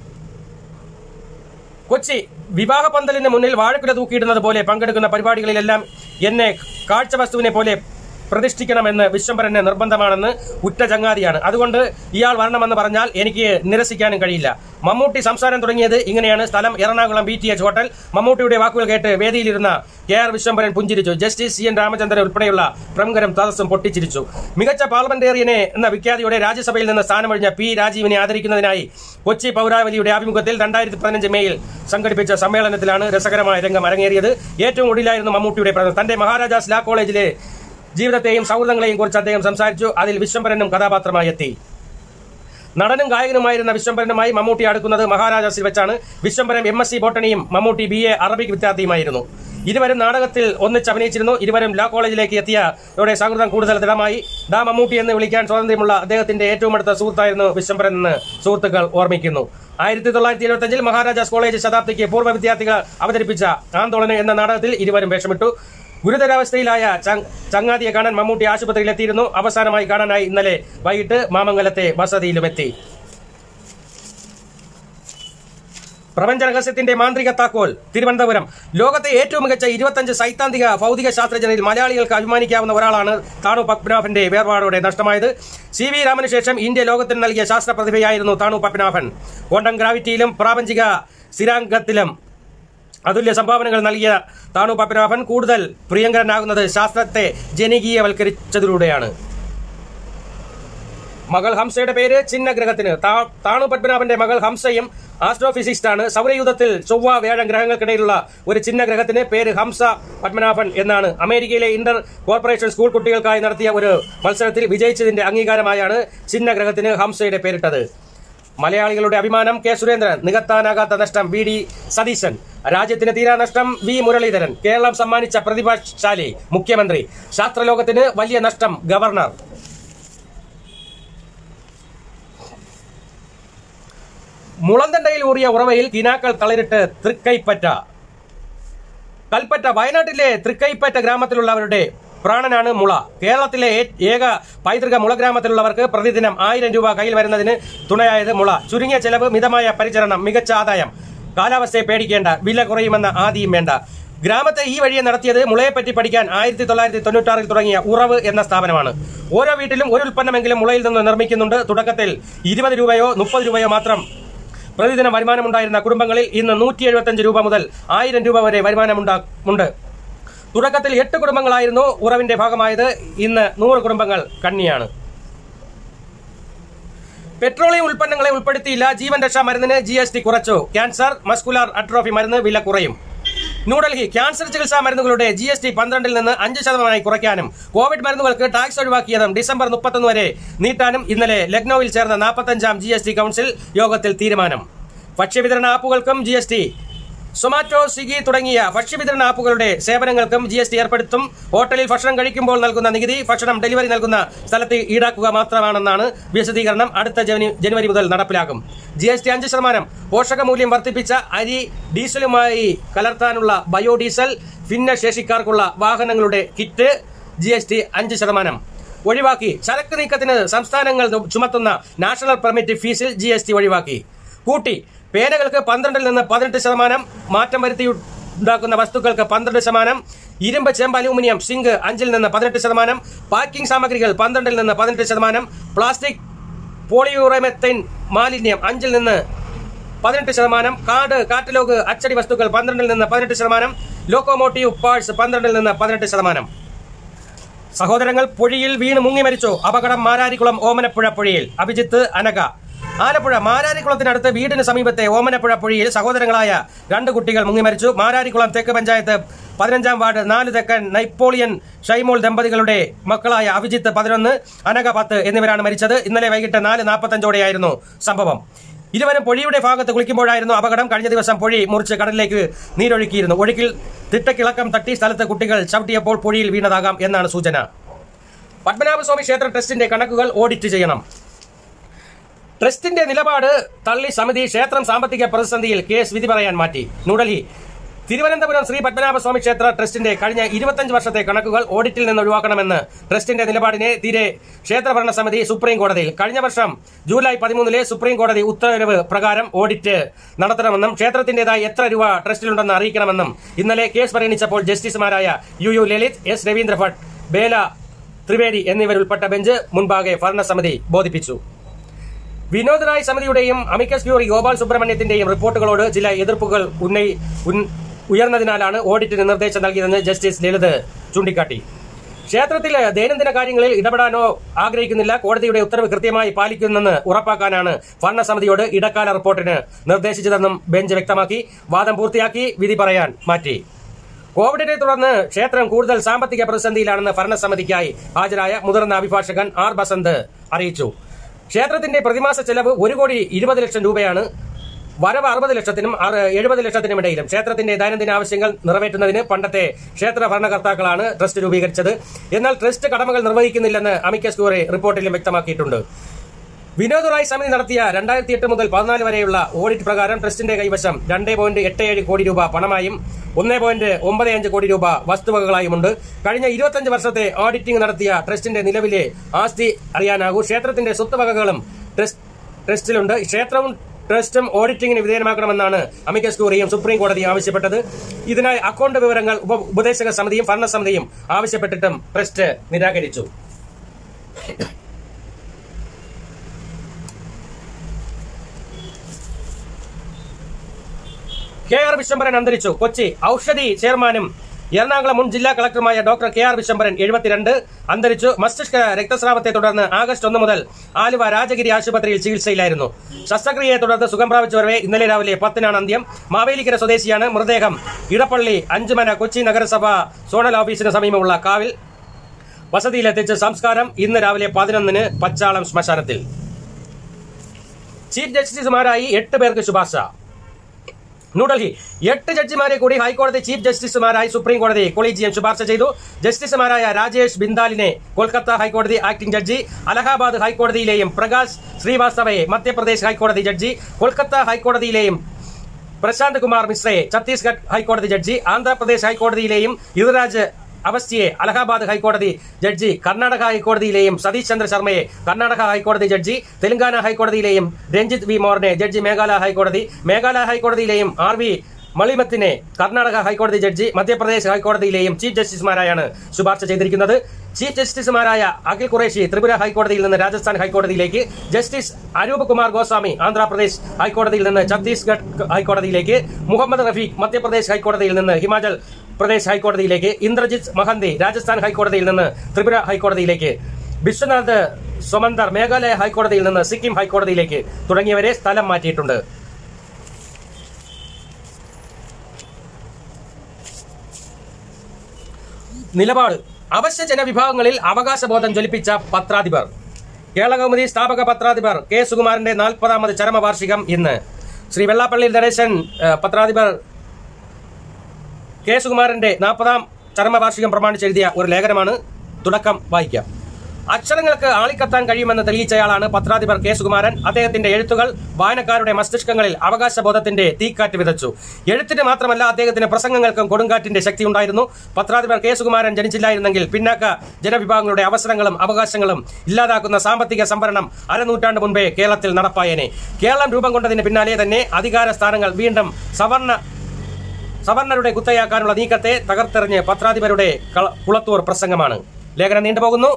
കൊച്ചി വിവാഹ പന്തലിന് മുന്നിൽ വാഴക്കുല തൂക്കിയിടുന്നത് പോലെ പങ്കെടുക്കുന്ന പരിപാടികളിലെല്ലാം എന്നെ കാഴ്ചവസ്തുവിനെ പോലെ പ്രതിഷ്ഠിക്കണമെന്ന് വിശ്വംഭരന് നിർബന്ധമാണെന്ന് ഉറ്റ ചങ്ങാതിയാണ് അതുകൊണ്ട് ഇയാൾ വരണമെന്ന് പറഞ്ഞാൽ എനിക്ക് നിരസിക്കാനും കഴിയില്ല മമ്മൂട്ടി സംസാരം തുടങ്ങിയത് ഇങ്ങനെയാണ് സ്ഥലം Ernakulam B T H hotel മമ്മൂട്ടിയുടെ വാക്കുകൾ കേട്ട് വേദിയിലിരുന്ന കെ ആർ വിശ്വംഭരൻ പുഞ്ചിരിച്ചു ജസ്റ്റിസ് സി എൻ രാമചന്ദ്രൻ ഉൾപ്പെടെയുള്ള പ്രമുഖരും സദസ്സും പൊട്ടിച്ചിരിച്ചു മികച്ച പാർലമെന്റേറിയനെ എന്ന വിഖ്യാതിയോടെ രാജ്യസഭയിൽ നിന്ന് സ്ഥാനമൊഴിഞ്ഞ പി രാജീവിനെ ആദരിക്കുന്നതിനായി കൊച്ചി പൗരാവലിയുടെ ആഭിമുഖ്യത്തിൽ രണ്ടായിരത്തി പതിനഞ്ച് മേയിൽ സംഘടിപ്പിച്ച സമ്മേളനത്തിലാണ് രസകരമായ രംഗം അരങ്ങേറിയത് ഏറ്റവും ഒടുവിലായിരുന്നു മമ്മൂട്ടിയുടെ പ്രകടനം തന്റെ മഹാരാജാസ് ലാ കോളേജിലെ ജീവിതത്തെയും സൗഹൃദങ്ങളെയും കുറിച്ച് അദ്ദേഹം സംസാരിച്ചു അതിൽ വിശ്വംഭരനും കഥാപാത്രമായി എത്തി നടനും ഗായകനുമായിരുന്ന വിശ്വംഭരനുമായി മമ്മൂട്ടി അടുക്കുന്നത് മഹാരാജാസിൽ വെച്ചാണ് വിശ്വംഭരൻ എം എസ് സി ബോട്ടണിയും മമ്മൂട്ടി ബി എ അറബിക് വിദ്യാർത്ഥിയുമായിരുന്നു ഇരുവരും നാടകത്തിൽ ഒന്നിച്ച് അഭിനയിച്ചിരുന്നു ഇരുവരും ലാ കോളേജിലേക്ക് എത്തിയതോടെ സൗഹൃദം കൂടുതൽ ദൃഢമായി ഡാ മമ്മൂട്ടി എന്ന് വിളിക്കാൻ സ്വാതന്ത്ര്യമുള്ള അദ്ദേഹത്തിന്റെ ഏറ്റവും അടുത്ത സുഹൃത്തായിരുന്നു വിശ്വംഭരൻ എന്ന് സുഹൃത്തുക്കൾ ഓർമ്മിക്കുന്നു ആയിരത്തി തൊള്ളായിരത്തി എഴുപത്തഞ്ചിൽ മഹാരാജാസ് കോളേജ് ശതാബ്ദിക്ക് പൂർവ്വ വിദ്യാർത്ഥികൾ അവതരിപ്പിച്ച ആന്തോളനം എന്ന നാടകത്തിൽ ഇരുവരും വേഷമിട്ടു ഗുരുതരാവസ്ഥയിലായ ചങ്- ചങ്ങാതിയെ കാണാൻ മമ്മൂട്ടി ആശുപത്രിയിൽ എത്തിയിരുന്നു അവസാനമായി കാണാനായി ഇന്നലെ വൈകിട്ട് മാമംഗലത്തെ വസതിയിലുമെത്തി പ്രപഞ്ച രഹസ്യത്തിന്റെ മാന്ത്രിക താക്കോൽ തിരുവനന്തപുരം ലോകത്തെ ഏറ്റവും മികച്ച ഇരുപത്തഞ്ച് സൈദ്ധാന്തിക ഭൗതിക ശാസ്ത്രജ്ഞരിൽ മലയാളികൾക്ക് അഭിമാനിക്കാവുന്ന ഒരാളാണ് താണു പത്മനാഭന്റെ വേർപാടോടെ നഷ്ടമായത് സി വി രാമന് ശേഷം ഇന്ത്യ ലോകത്തിന് നൽകിയ ശാസ്ത്ര പ്രതിഭയായിരുന്നു താണു പത്മനാഭൻ ക്വാണ്ടം ഗ്രാവിറ്റിയിലും പ്രാപഞ്ചിക സ്ഥിരാങ്കത്തിലും അതുല്യ സംഭാവനകൾ നൽകിയ താണു പത്മനാഭൻ കൂടുതൽ പ്രിയങ്കരനാകുന്നത് ശാസ്ത്രത്തെ ജനകീയവൽക്കരിച്ചതിലൂടെയാണ് മകൾ ഹംസയുടെ പേര് ചിഹ്നഗ്രഹത്തിന് താ- താണു പത്മനാഭന്റെ മകൾ ഹംസയും ആസ്ട്രോഫിസിസ്റ്റ് ആണ് സൗരയൂഥത്തിൽ ചൊവ്വ വ്യാഴം ഗ്രഹങ്ങൾക്കിടയിലുള്ള ഒരു ചിഹ്ന ഗ്രഹത്തിന് പേര് ഹംസ പത്മനാഭൻ എന്നാണ് അമേരിക്കയിലെ ഇന്റർ കോർപ്പറേഷൻ സ്കൂൾ കുട്ടികൾക്കായി നടത്തിയ ഒരു മത്സരത്തിൽ വിജയിച്ചതിന്റെ അംഗീകാരമായാണ് ചിഹ്ന ഗ്രഹത്തിന് ഹംസയുടെ പേരിട്ടത് മലയാളികളുടെ അഭിമാനം കെ സുരേന്ദ്രൻ നികത്താനാകാത്ത നഷ്ടം വി ഡി സതീശൻ രാജ്യത്തിന് തീരാ നഷ്ടം വി മുരളീധരൻ കേരളം സമ്മാനിച്ച പ്രതിഭാശാലി മുഖ്യമന്ത്രി ശാസ്ത്രലോകത്തിന് വലിയ നഷ്ടം ഗവർണർ മുളന്തണ്ടയിൽ ഊറിയ ഉറവയിൽ കിനാക്കൾ തളിരിട്ട് തൃക്കൈപ്പറ്റ കൽപ്പറ്റ വയനാട്ടിലെ തൃക്കൈപ്പറ്റ ഗ്രാമത്തിലുള്ളവരുടെ പ്രാണനാണ് മുള കേരളത്തിലെ ഏ- ഏക പൈതൃക മുള ഗ്രാമത്തിലുള്ളവർക്ക് പ്രതിദിനം ആയിരം രൂപ കയ്യിൽ വരുന്നതിന് തുണയായത് മുള ചുരുങ്ങിയ ചെലവ് മിതമായ പരിചരണം മികച്ച ആദായം കാലാവസ്ഥയെ പേടിക്കേണ്ട വില കുറയുമെന്ന ആദിയും വേണ്ട ഗ്രാമത്തെ ഈ വഴിയെ നടത്തിയത് മുളയെപ്പറ്റി പഠിക്കാൻ ആയിരത്തി തൊള്ളായിരത്തി തൊണ്ണൂറ്റാറിൽ തുടങ്ങിയ ഉറവ് എന്ന സ്ഥാപനമാണ് ഓരോ വീട്ടിലും ഒരു ഉൽപ്പന്നമെങ്കിലും മുളയിൽ നിന്ന് നിർമ്മിക്കുന്നുണ്ട് തുടക്കത്തിൽ ഇരുപത് രൂപയോ മുപ്പത് രൂപയോ മാത്രം പ്രതിദിന വരുമാനമുണ്ടായിരുന്ന കുടുംബങ്ങളിൽ ഇന്ന് നൂറ്റി എഴുപത്തഞ്ച് രൂപ മുതൽ ആയിരം രൂപ വരെ വരുമാനമുണ്ട് തുടക്കത്തിൽ എട്ട് കുടുംബങ്ങളായിരുന്നു ഉറവിന്റെ ഭാഗമായത് ഇന്ന് നൂറ് കുടുംബങ്ങൾ കണ്ണിയാണ് പെട്രോളിയം ഉൽപ്പന്നങ്ങളെ ഉൾപ്പെടുത്തിയില്ല ജീവൻ രക്ഷാ മരുന്നിന് ജി എസ് ടി കുറച്ചു ക്യാൻസർ മസ്കുലാർ അട്രോഫി മരുന്ന് വില കുറയും ന്യൂഡൽഹി ക്യാൻസർ ചികിത്സാ മരുന്നുകളുടെ ജി എസ് ടി പന്ത്രണ്ടിൽ നിന്ന് അഞ്ച് ശതമാനമായി കുറയ്ക്കാനും കോവിഡ് മരുന്നുകൾക്ക് ടാക്സ് ഒഴിവാക്കിയതും ഡിസംബർ മുപ്പത്തൊന്ന് വരെ നീട്ടാനും ഇന്നലെ ലക്നൌവിൽ ചേർന്ന നാൽപ്പത്തഞ്ചാം ജി എസ് ടി കൌൺസിൽ യോഗത്തിൽ തീരുമാനം ഭക്ഷ്യവിതരണ ആപ്പുകൾക്കും G S T Zomato Swiggy തുടങ്ങിയ ഭക്ഷ്യവിതരണ ആപ്പുകളുടെ സേവനങ്ങൾക്കും ജി എസ് ടി ഏർപ്പെടുത്തും ഹോട്ടലിൽ ഭക്ഷണം കഴിക്കുമ്പോൾ നൽകുന്ന നികുതി ഭക്ഷണം ഡെലിവറി നൽകുന്ന സ്ഥലത്ത് ഈടാക്കുക മാത്രമാണെന്നാണ് വിശദീകരണം അടുത്ത ജനുവരി ജനുവരി മുതൽ നടപ്പിലാകും ജി എസ് ടി അഞ്ച് ശതമാനം പോഷകമൂല്യം വർദ്ധിപ്പിച്ച അരി ഡീസലുമായി കലർത്താനുള്ള ബയോഡീസൽ ഭിന്നശേഷിക്കാർക്കുള്ള വാഹനങ്ങളുടെ കിറ്റ് ജി എസ് ടി അഞ്ച് ശതമാനം ഒഴിവാക്കി ചരക്ക് നീക്കത്തിന് സംസ്ഥാനങ്ങൾ ചുമത്തുന്ന നാഷണൽ പെർമിറ്റ് ഫീസിൽ ജി എസ് ടി ഒഴിവാക്കി കൂട്ടി പേനകൾക്ക് പന്ത്രണ്ടിൽ നിന്ന് പതിനെട്ട് ശതമാനം മാറ്റം വരുത്തി ഉണ്ടാക്കുന്ന വസ്തുക്കൾക്ക് പന്ത്രണ്ട് ശതമാനം ഇരുമ്പ് ചെമ്പ് അലൂമിനിയം സിങ്ക് അഞ്ചിൽ നിന്ന് പതിനെട്ട് ശതമാനം പാക്കിംഗ് സാമഗ്രികൾ പന്ത്രണ്ടിൽ നിന്ന് പതിനെട്ട് ശതമാനം പ്ലാസ്റ്റിക് പോളിയൂറമെത്തൈൻ മാലിന്യം അഞ്ചിൽ നിന്ന് പതിനെട്ട് ശതമാനം കാർഡ് കാറ്റലോഗ് അച്ചടി വസ്തുക്കൾ പന്ത്രണ്ടിൽ നിന്ന് പതിനെട്ട് ശതമാനം ലോക്കോമോട്ടീവ് പാർട്സ് പന്ത്രണ്ടിൽ നിന്ന് പതിനെട്ട് ശതമാനം സഹോദരങ്ങൾ പുഴയിൽ വീണ് മുങ്ങി മരിച്ചു അപകടം മാരാരിക്കുളം ഓമനപ്പുഴ പുഴയിൽ അഭിജിത്ത് അനക ആലപ്പുഴ മാരാരിക്കുളത്തിനടുത്ത് വീടിന് സമീപത്തെ ഓമനപ്പുഴ പുഴയിൽ സഹോദരങ്ങളായ രണ്ട് കുട്ടികൾ മുങ്ങി മരിച്ചു മാരാരിക്കുളം തെക്ക് പഞ്ചായത്ത് പതിനഞ്ചാം വാർഡ് നാല് തെക്കൻ നൈപ്പോളിയൻ ഷൈമോൾ ദമ്പതികളുടെ മക്കളായ അഭിജിത്ത് പതിനൊന്ന് അനക പത്ത് എന്നിവരാണ് മരിച്ചത് ഇന്നലെ വൈകിട്ട് നാല് നാൽപ്പത്തഞ്ചോടെയായിരുന്നു സംഭവം ഇരുവരും പൊഴിയുടെ ഭാഗത്ത് കുളിക്കുമ്പോഴായിരുന്നു അപകടം കഴിഞ്ഞ ദിവസം പൊഴി മുറിച്ച് കടലിലേക്ക് നീരൊഴുക്കിയിരുന്നു ഒഴുക്കിൽ തിട്ടക്കിളക്കം തട്ടി സ്ഥലത്ത് കുട്ടികൾ ചവിട്ടിയപ്പോൾ പൊഴിയിൽ വീണതാകാം എന്നാണ് സൂചന പത്മനാഭസ്വാമി ക്ഷേത്ര ട്രസ്റ്റിന്റെ കണക്കുകൾ ഓഡിറ്റ് ചെയ്യണം ട്രസ്റ്റിന്റെ നിലപാട് തള്ളി സമിതി ക്ഷേത്രം സാമ്പത്തിക പ്രതിസന്ധിയിൽ കേസ് വിധി പറയാൻ മാറ്റി ന്യൂഡൽഹി തിരുവനന്തപുരം ശ്രീ പത്മനാഭസ്വാമി ക്ഷേത്ര ട്രസ്റ്റിന്റെ കഴിഞ്ഞ ഇരുപത്തഞ്ച് വർഷത്തെ കണക്കുകൾ ഓഡിറ്റിൽ നിന്ന് ഒഴിവാക്കണമെന്ന് ട്രസ്റ്റിന്റെ നിലപാടിനെ തീരെ ക്ഷേത്രഭരണ സമിതി സുപ്രീം കോടതിയിൽ കഴിഞ്ഞ വർഷം ജൂലൈ പതിമൂന്നിലെ സുപ്രീം കോടതി ഉത്തരവ് പ്രകാരം ഓഡിറ്റ് നടത്തണമെന്നും ക്ഷേത്രത്തിന്റേതായി എത്ര രൂപ ട്രസ്റ്റിലുണ്ടെന്ന് അറിയിക്കണമെന്നും ഇന്നലെ കേസ് പരിഗണിച്ചപ്പോൾ ജസ്റ്റിസുമാരായ U U Lalit S Ravindra Bhat Bela Trivedi എന്നിവരുൾപ്പെട്ട ബെഞ്ച് മുൻപാകെ ഭരണസമിതി ബോധിപ്പിച്ചു വിനോദ് റായ് സമിതിയുടെയും അമിക്കസ് ക്യൂറി ഗോപാൽ സുബ്രഹ്മണ്യത്തിന്റെയും റിപ്പോർട്ടുകളോട് ചില എതിർപ്പുകൾ ഉന്നയി ഉൻ- ഉയർന്നതിനാലാണ് ഓഡിറ്റിന് നിർദ്ദേശം നൽകിയതെന്ന് ജസ്റ്റിസ് ലളിത് ചൂണ്ടിക്കാട്ടി ക്ഷേത്രത്തിലെ ദൈനംദിന കാര്യങ്ങളിൽ ഇടപെടാനോ ആഗ്രഹിക്കുന്നില്ല കോടതിയുടെ ഉത്തരവ് കൃത്യമായി പാലിക്കുന്നെന്ന് ഉറപ്പാക്കാനാണ് ഭരണസമിതിയോട് ഇടക്കാല റിപ്പോർട്ടിന് നിർദ്ദേശിച്ചതെന്നും ബെഞ്ച് വ്യക്തമാക്കി വാദം പൂർത്തിയാക്കി വിധി പറയാൻ മാറ്റി കോവിഡിനെ തുടർന്ന് ക്ഷേത്രം കൂടുതൽ സാമ്പത്തിക പ്രതിസന്ധിയിലാണെന്ന് ഭരണസമിതിക്കായി ഹാജരായ മുതിർന്ന അഭിഭാഷകൻ ആർ ബസന്ത് അറിയിച്ചു ക്ഷേത്രത്തിന്റെ പ്രതിമാസ ചെലവ് ഒരു കോടി ഇരുപത് ലക്ഷം രൂപയാണ് വരവ് അറുപത് ലക്ഷത്തിനും ആറ് എഴുപത് ലക്ഷത്തിനും ഇടയിലും ക്ഷേത്രത്തിന്റെ ദൈനംദിന ആവശ്യങ്ങൾ നിറവേറ്റുന്നതിന് പണ്ടത്തെ ക്ഷേത്ര ഭരണകർത്താക്കളാണ് ട്രസ്റ്റ് രൂപീകരിച്ചത് എന്നാൽ ട്രസ്റ്റ് കടമകൾ നിർവഹിക്കുന്നില്ലെന്ന് അമിക്കസ് ക്യൂറെ റിപ്പോർട്ടിലും വ്യക്തമാക്കിയിട്ടുണ്ട് വിനോദ് റായ് സമിതി നടത്തിയ രണ്ടായിരത്തി എട്ട് മുതൽ പതിനാല് വരെയുള്ള ഓഡിറ്റ് പ്രകാരം ട്രസ്റ്റിന്റെ കൈവശം രണ്ട് പോയിന്റ് എട്ട് ഏഴ് കോടി രൂപ പണമായും ഒന്ന് പോയിന്റ് ഒമ്പത് അഞ്ച് കോടി രൂപ വസ്തുവകകളായുമുണ്ട് കഴിഞ്ഞ ഇരുപത്തഞ്ച് വർഷത്തെ ഓഡിറ്റിംഗ് നടത്തിയ ട്രസ്റ്റിന്റെ നിലവിലെ ആസ്തി അറിയാനാകൂ ക്ഷേത്രത്തിന്റെ സ്വത്തുവകകളും ട്രസ്റ്റ് ട്രസ്റ്റിലുണ്ട് ക്ഷേത്രവും ട്രസ്റ്റും ഓഡിറ്റിംഗിന് വിധേയമാക്കണമെന്നാണ് അമിക്കസ് ക്യൂറിയും സുപ്രീം കോടതിയും ആവശ്യപ്പെട്ടത് ഇതിനായി അക്കൌണ്ട് വിവരങ്ങൾ ഉപ ഉപദേശക സമിതിയും ഭരണസമിതിയും ആവശ്യപ്പെട്ടിട്ടും ട്രസ്റ്റ് നിരാകരിച്ചു കെ ആർ വിശ്വംഭരൻ അന്തരിച്ചു കൊച്ചി ഔഷധി ചെയർമാനും എറണാകുളം മുൻ ജില്ലാ കളക്ടറുമായ ഡോക്ടർ കെ ആർ വിശംബരൻ എഴുപത്തിരണ്ട് അന്തരിച്ചു മസ്തിഷ്ക രക്തസ്രാവത്തെ തുടർന്ന് ആഗസ്റ്റ് ഒന്ന് മുതൽ ആലുവ രാജഗിരി ആശുപത്രിയിൽ ചികിത്സയിലായിരുന്നു ശസ്ത്രക്രിയയെ തുടർന്ന് സുഖം പ്രാപിച്ചവരെ ഇന്നലെ രാവിലെ പത്തിനാണ് അന്ത്യം മാവേലിക്കര സ്വദേശിയാണ് മൃതദേഹം ഇടപ്പള്ളി അഞ്ചുമന കൊച്ചി നഗരസഭ സോണൽ ഓഫീസിന് സമീപമുള്ള കാവിൽ വസതിയിലെത്തിച്ച് സംസ്കാരം ഇന്ന് രാവിലെ പതിനൊന്നിന് പച്ചാളം ശ്മശാനത്തിൽ ചീഫ് ജസ്റ്റിസുമാരായി എട്ട് പേർക്ക് ശുപാർശ ന്യൂഡൽഹി എട്ട് ജഡ്ജിമാരെ കൂടി ഹൈക്കോടതി ചീഫ് ജസ്റ്റിസുമാരായി സുപ്രീം കോടതി കൊളീജിയം ശുപാർശ ചെയ്തു ജസ്റ്റിസുമാരായ രാജേഷ് ബിന്ദാലിനെ കൊൽക്കത്ത ഹൈക്കോടതി ആക്ടിംഗ് ജഡ്ജി അലഹാബാദ് ഹൈക്കോടതിയിലെയും പ്രകാശ് ശ്രീവാസ്തവയെ മധ്യപ്രദേശ് ഹൈക്കോടതി ജഡ്ജി കൊൽക്കത്ത ഹൈക്കോടതിയിലെയും പ്രശാന്ത് കുമാർ മിശ്രയെ ഛത്തീസ്ഗഡ് ഹൈക്കോടതി ജഡ്ജി ആന്ധ്രാപ്രദേശ് ഹൈക്കോടതിയിലെയും യുവരാജ് അവസ്ഥയെ അലഹാബാദ് ഹൈക്കോടതി ജഡ്ജി കർണാടക ഹൈക്കോടതിയിലെയും സതീഷ് ചന്ദ്ര ശർമ്മയെ കർണാടക ഹൈക്കോടതി ജഡ്ജി തെലങ്കാന ഹൈക്കോടതിയിലെയും രഞ്ജിത്ത് വി മോറിനെ ജഡ്ജി മേഘാലയ ഹൈക്കോടതി മേഘാലയ ഹൈക്കോടതിയിലെയും ആർ വി മളിമത്തിനെ കർണാടക ഹൈക്കോടതി ജഡ്ജി മധ്യപ്രദേശ് ഹൈക്കോടതിയിലെയും ചീഫ് ജസ്റ്റിസുമാരായാണ് ശുപാർശ ചെയ്തിരിക്കുന്നത് ചീഫ് ജസ്റ്റിസുമാരായ അഖിൽ ഖുറേഷി ത്രിപുര ഹൈക്കോടതിയിൽ നിന്ന് രാജസ്ഥാൻ ഹൈക്കോടതിയിലേക്ക് ജസ്റ്റിസ് അരൂപ് കുമാർ ഗോസ്വാമി ആന്ധ്രാപ്രദേശ് ഹൈക്കോടതിയിൽ നിന്ന് ഛത്തീസ്ഗഡ് ഹൈക്കോടതിയിലേക്ക് മുഹമ്മദ് റഫീഖ് മധ്യപ്രദേശ് ഹൈക്കോടതിയിൽ നിന്ന് ഹിമാചൽ പ്രദേശ് ഹൈക്കോടതിയിലേക്ക് ഇന്ദ്രജിത്ത് മഹന്തി രാജസ്ഥാൻ ഹൈക്കോടതിയിൽ നിന്ന് ത്രിപുര ഹൈക്കോടതിയിലേക്ക് വിശ്വനാഥ് സൊമന്തർ മേഘാലയ ഹൈക്കോടതിയിൽ നിന്ന് സിക്കിം ഹൈക്കോടതിയിലേക്ക് തുടങ്ങിയവരെ സ്ഥലം മാറ്റിയിട്ടുണ്ട് നിലപാട് അവശ്യ ജനവിഭാഗങ്ങളിൽ അവകാശബോധം ജ്വലിപ്പിച്ച പത്രാധിപർ കേരളകൗമുദി സ്ഥാപക പത്രാധിപർ കെ സുകുമാരന്റെ നാൽപ്പതാമത് ചരമവാർഷികം ഇന്ന് ശ്രീ വെള്ളാപ്പള്ളി നടേശൻ ഏഹ്, പത്രാധിപർ കെ സുകുമാരന്റെ നാൽപ്പതാം ചരമവാർഷികം പ്രമാണിച്ചെഴുതിയ ഒരു ലേഖനമാണ് തുടക്കം വായിക്കാം അക്ഷരങ്ങൾക്ക് ആളിക്കത്താൻ കഴിയുമെന്ന് തെളിയിച്ചയാളാണ് പത്രാധിപർ കെ സുകുമാരൻ അദ്ദേഹത്തിന്റെ എഴുത്തുകൾ വായനക്കാരുടെ മസ്തിഷ്കങ്ങളിൽ അവകാശബോധത്തിന്റെ തീക്കാറ്റ് വിതച്ചു എഴുത്തിന് മാത്രമല്ല അദ്ദേഹത്തിന്റെ പ്രസംഗങ്ങൾക്കും കൊടുങ്കാറ്റിന്റെ ശക്തി ഉണ്ടായിരുന്നു പത്രാധിപർ കെ സുകുമാരൻ ജനിച്ചില്ലായിരുന്നെങ്കിൽ പിന്നാക്ക ജനവിഭാഗങ്ങളുടെ അവസരങ്ങളും അവകാശങ്ങളും ഇല്ലാതാക്കുന്ന സാമ്പത്തിക സംവരണം അരനൂറ്റാണ്ട് മുൻപേ കേരളത്തിൽ നടപ്പായേനെ കേരളം രൂപം കൊണ്ടതിന് പിന്നാലെ തന്നെ അധികാര സ്ഥാനങ്ങൾ വീണ്ടും സവർണ സവർണരുടെ കുത്തയാക്കാനുള്ള നീക്കത്തെ തകർത്തെറിഞ്ഞ് പത്രാധിപരുടെ കള- കുളത്തൂർ പ്രസംഗമാണ് ലേഖനം നീണ്ടുപോകുന്നു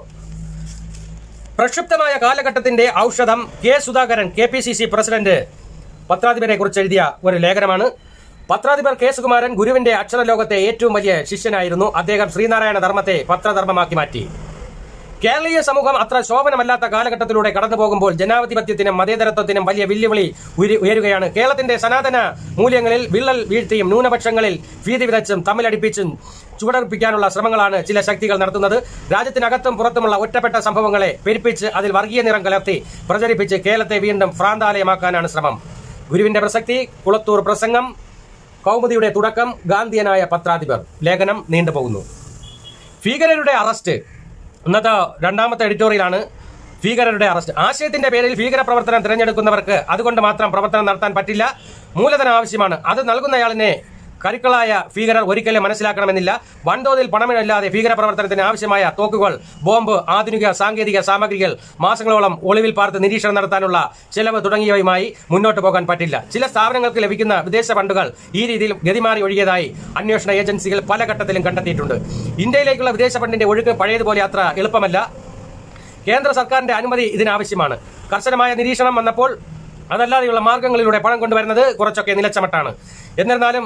പ്രക്ഷുബ്ധമായ കാലഘട്ടത്തിന്റെ ഔഷധം K Sudhakaran K P C C president പത്രാധിപരെ കുറിച്ച് എഴുതിയ ഒരു ലേഖനമാണ് പത്രാധിപർ കെ സുകുമാരൻ ഗുരുവിന്റെ അക്ഷരലോകത്തെ ഏറ്റവും വലിയ ശിഷ്യനായിരുന്നു അദ്ദേഹം ശ്രീനാരായണ ധർമ്മത്തെ പത്രധർമ്മമാക്കി മാറ്റി കേരളീയ സമൂഹം അത്ര ശോഭനമല്ലാത്ത കാലഘട്ടത്തിലൂടെ കടന്നു പോകുമ്പോൾ ജനാധിപത്യത്തിനും മതേതരത്വത്തിനും വലിയ വെല്ലുവിളി ഉയരു- ഉയരുകയാണ് കേരളത്തിന്റെ സനാതന മൂല്യങ്ങളിൽ വിള്ളൽ വീഴ്ത്തിയും ന്യൂനപക്ഷങ്ങളിൽ ഭീതി വിതച്ചും തമ്മിലടിപ്പിച്ചും ചുവടർപ്പിക്കാനുള്ള ശ്രമങ്ങളാണ് ചില ശക്തികൾ നടത്തുന്നത് രാജ്യത്തിനകത്തും പുറത്തുമുള്ള ഒറ്റപ്പെട്ട സംഭവങ്ങളെ പെരുപ്പിച്ച് അതിൽ വർഗീയ നിറം കലർത്തി പ്രചരിപ്പിച്ച് കേരളത്തെ വീണ്ടും ഭ്രാന്താലയമാക്കാനാണ് ശ്രമം ഗുരുവിന്റെ പ്രസക്തി കുളത്തൂർ പ്രസംഗം കൗമുദിയുടെ തുടക്കം ഗാന്ധിയനായ പത്രാധിപർ ലേഖനം നീണ്ടുപോകുന്നു ഭീകരരുടെ അറസ്റ്റ് ഇന്നത്തെ രണ്ടാമത്തെ എഡിറ്റോറിയലാണ് ഭീകരരുടെ അറസ്റ്റ് ആശയത്തിന്റെ പേരിൽ ഭീകര പ്രവർത്തനം തിരഞ്ഞെടുക്കുന്നവർക്ക് അതുകൊണ്ട് മാത്രം പ്രവർത്തനം നടത്താൻ പറ്റില്ല മൂലധനം ആവശ്യമാണ് അത് നൽകുന്നയാളിനെ കരുക്കളായ ഭീകരർ ഒരിക്കലും മനസ്സിലാക്കണമെന്നില്ല വൻതോതിൽ പണമില്ലാതെ ഭീകര പ്രവർത്തനത്തിന് ആവശ്യമായ തോക്കുകൾ ബോംബ് ആധുനിക സാങ്കേതിക സാമഗ്രികൾ മാസങ്ങളോളം ഒളിവിൽ പാർത്ത് നിരീക്ഷണം നടത്താനുള്ള ചെലവ് തുടങ്ങിയവയുമായി മുന്നോട്ട് പോകാൻ പറ്റില്ല ചില സ്ഥാപനങ്ങൾക്ക് ലഭിക്കുന്ന വിദേശ ഫണ്ടുകൾ ഈ രീതിയിൽ ഗതിമാറി ഒഴുകിയതായി അന്വേഷണ ഏജൻസികൾ പല ഘട്ടത്തിലും കണ്ടെത്തിയിട്ടുണ്ട് ഇന്ത്യയിലേക്കുള്ള വിദേശ ഫണ്ടിന്റെ ഒഴുക്ക് പഴയതുപോലെ അത്ര എളുപ്പമല്ല കേന്ദ്ര സർക്കാരിന്റെ അനുമതി ഇതിനാവശ്യമാണ് കർശനമായ നിരീക്ഷണം വന്നപ്പോൾ അതല്ലാതെയുള്ള മാർഗങ്ങളിലൂടെ പണം കൊണ്ടുവരുന്നത് കുറച്ചൊക്കെ നിലച്ചമട്ടാണ് എന്നിരുന്നാലും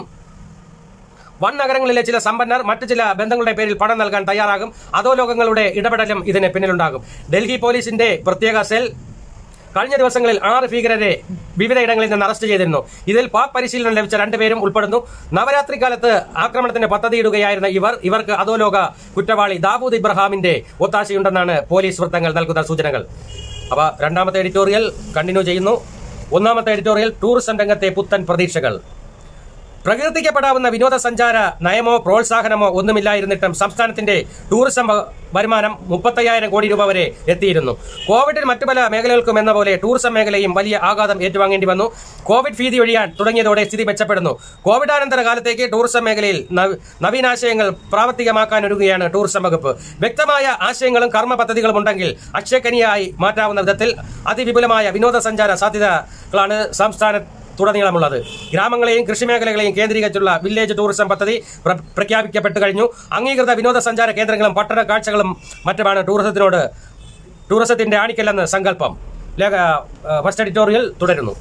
വൻ നഗരങ്ങളിലെ ചില സമ്പന്നർ മറ്റു ചില ബന്ധങ്ങളുടെ പേരിൽ പണം നൽകാൻ തയ്യാറാകും അധോലോകങ്ങളുടെ ഇടപെടലും ഇതിന് പിന്നിലുണ്ടാകും ഡൽഹി പോലീസിന്റെ പ്രത്യേക സെൽ കഴിഞ്ഞ ദിവസങ്ങളിൽ ആറ് ഭീകരരെ വിവിധയിടങ്ങളിൽ നിന്ന് അറസ്റ്റ് ചെയ്തിരുന്നു ഇതിൽ പാക് പരിശീലനം ലഭിച്ച രണ്ടുപേരും ഉൾപ്പെടുന്നു നവരാത്രി കാലത്ത് ആക്രമണത്തിന് പദ്ധതിയിടുകയായിരുന്ന ഇവർ ഇവർക്ക് അധോലോക കുറ്റവാളി ദാവൂദ് ഇബ്രഹാമിന്റെ ഒത്താശയുണ്ടെന്നാണ് പോലീസ് വൃത്തങ്ങൾ നൽകുന്ന സൂചനകൾ അവ രണ്ടാമത്തെ എഡിറ്റോറിയൽ കണ്ടിന്യൂ ചെയ്യുന്നു ഒന്നാമത്തെ എഡിറ്റോറിയൽ ടൂറിസം രംഗത്തെ പുത്തൻ പ്രതീക്ഷകൾ പ്രകീർത്തിക്കപ്പെടാവുന്ന വിനോദസഞ്ചാര നയമോ പ്രോത്സാഹനമോ ഒന്നുമില്ലായിരുന്നിട്ടും സംസ്ഥാനത്തിന്റെ ടൂറിസം വ- വരുമാനം മുപ്പത്തയ്യായിരം കോടി രൂപ വരെ എത്തിയിരുന്നു കോവിഡിൽ മറ്റു പല മേഖലകൾക്കും എന്ന പോലെ ടൂറിസം മേഖലയും വലിയ ആഘാതം ഏറ്റുവാങ്ങേണ്ടി വന്നു കോവിഡ് ഭീതി ഒഴിയാൻ തുടങ്ങിയതോടെ സ്ഥിതി മെച്ചപ്പെടുന്നു കോവിഡാനന്തര കാലത്തേക്ക് ടൂറിസം മേഖലയിൽ നവ- നവീനാശയങ്ങൾ പ്രാവർത്തികമാക്കാനൊരുങ്ങുകയാണ് ടൂറിസം വകുപ്പ് വ്യക്തമായ ആശയങ്ങളും കർമ്മ പദ്ധതികളും ഉണ്ടെങ്കിൽ അക്ഷയക്കനിയായി മാറ്റാവുന്ന വിധത്തിൽ അതിവിപുലമായ വിനോദസഞ്ചാര സാധ്യതകളാണ് സംസ്ഥാന തുടനീളമുള്ളത് ഗ്രാമങ്ങളെയും കൃഷിമേഖലകളെയും കേന്ദ്രീകരിച്ചുള്ള വില്ലേജ് ടൂറിസം പദ്ധതി പ്ര- പ്രഖ്യാപിക്കപ്പെട്ടു കഴിഞ്ഞു അംഗീകൃത വിനോദസഞ്ചാര കേന്ദ്രങ്ങളും പട്ടണ കാഴ്ചകളും മറ്റുമാണ് ടൂറിസത്തിനോട് ടൂറിസത്തിന്റെ ആണിക്കല്ലെന്ന് സങ്കല്പം ലേഖ ആ, ഫസ്റ്റ് എഡിറ്റോറിയൽ തുടരുന്നു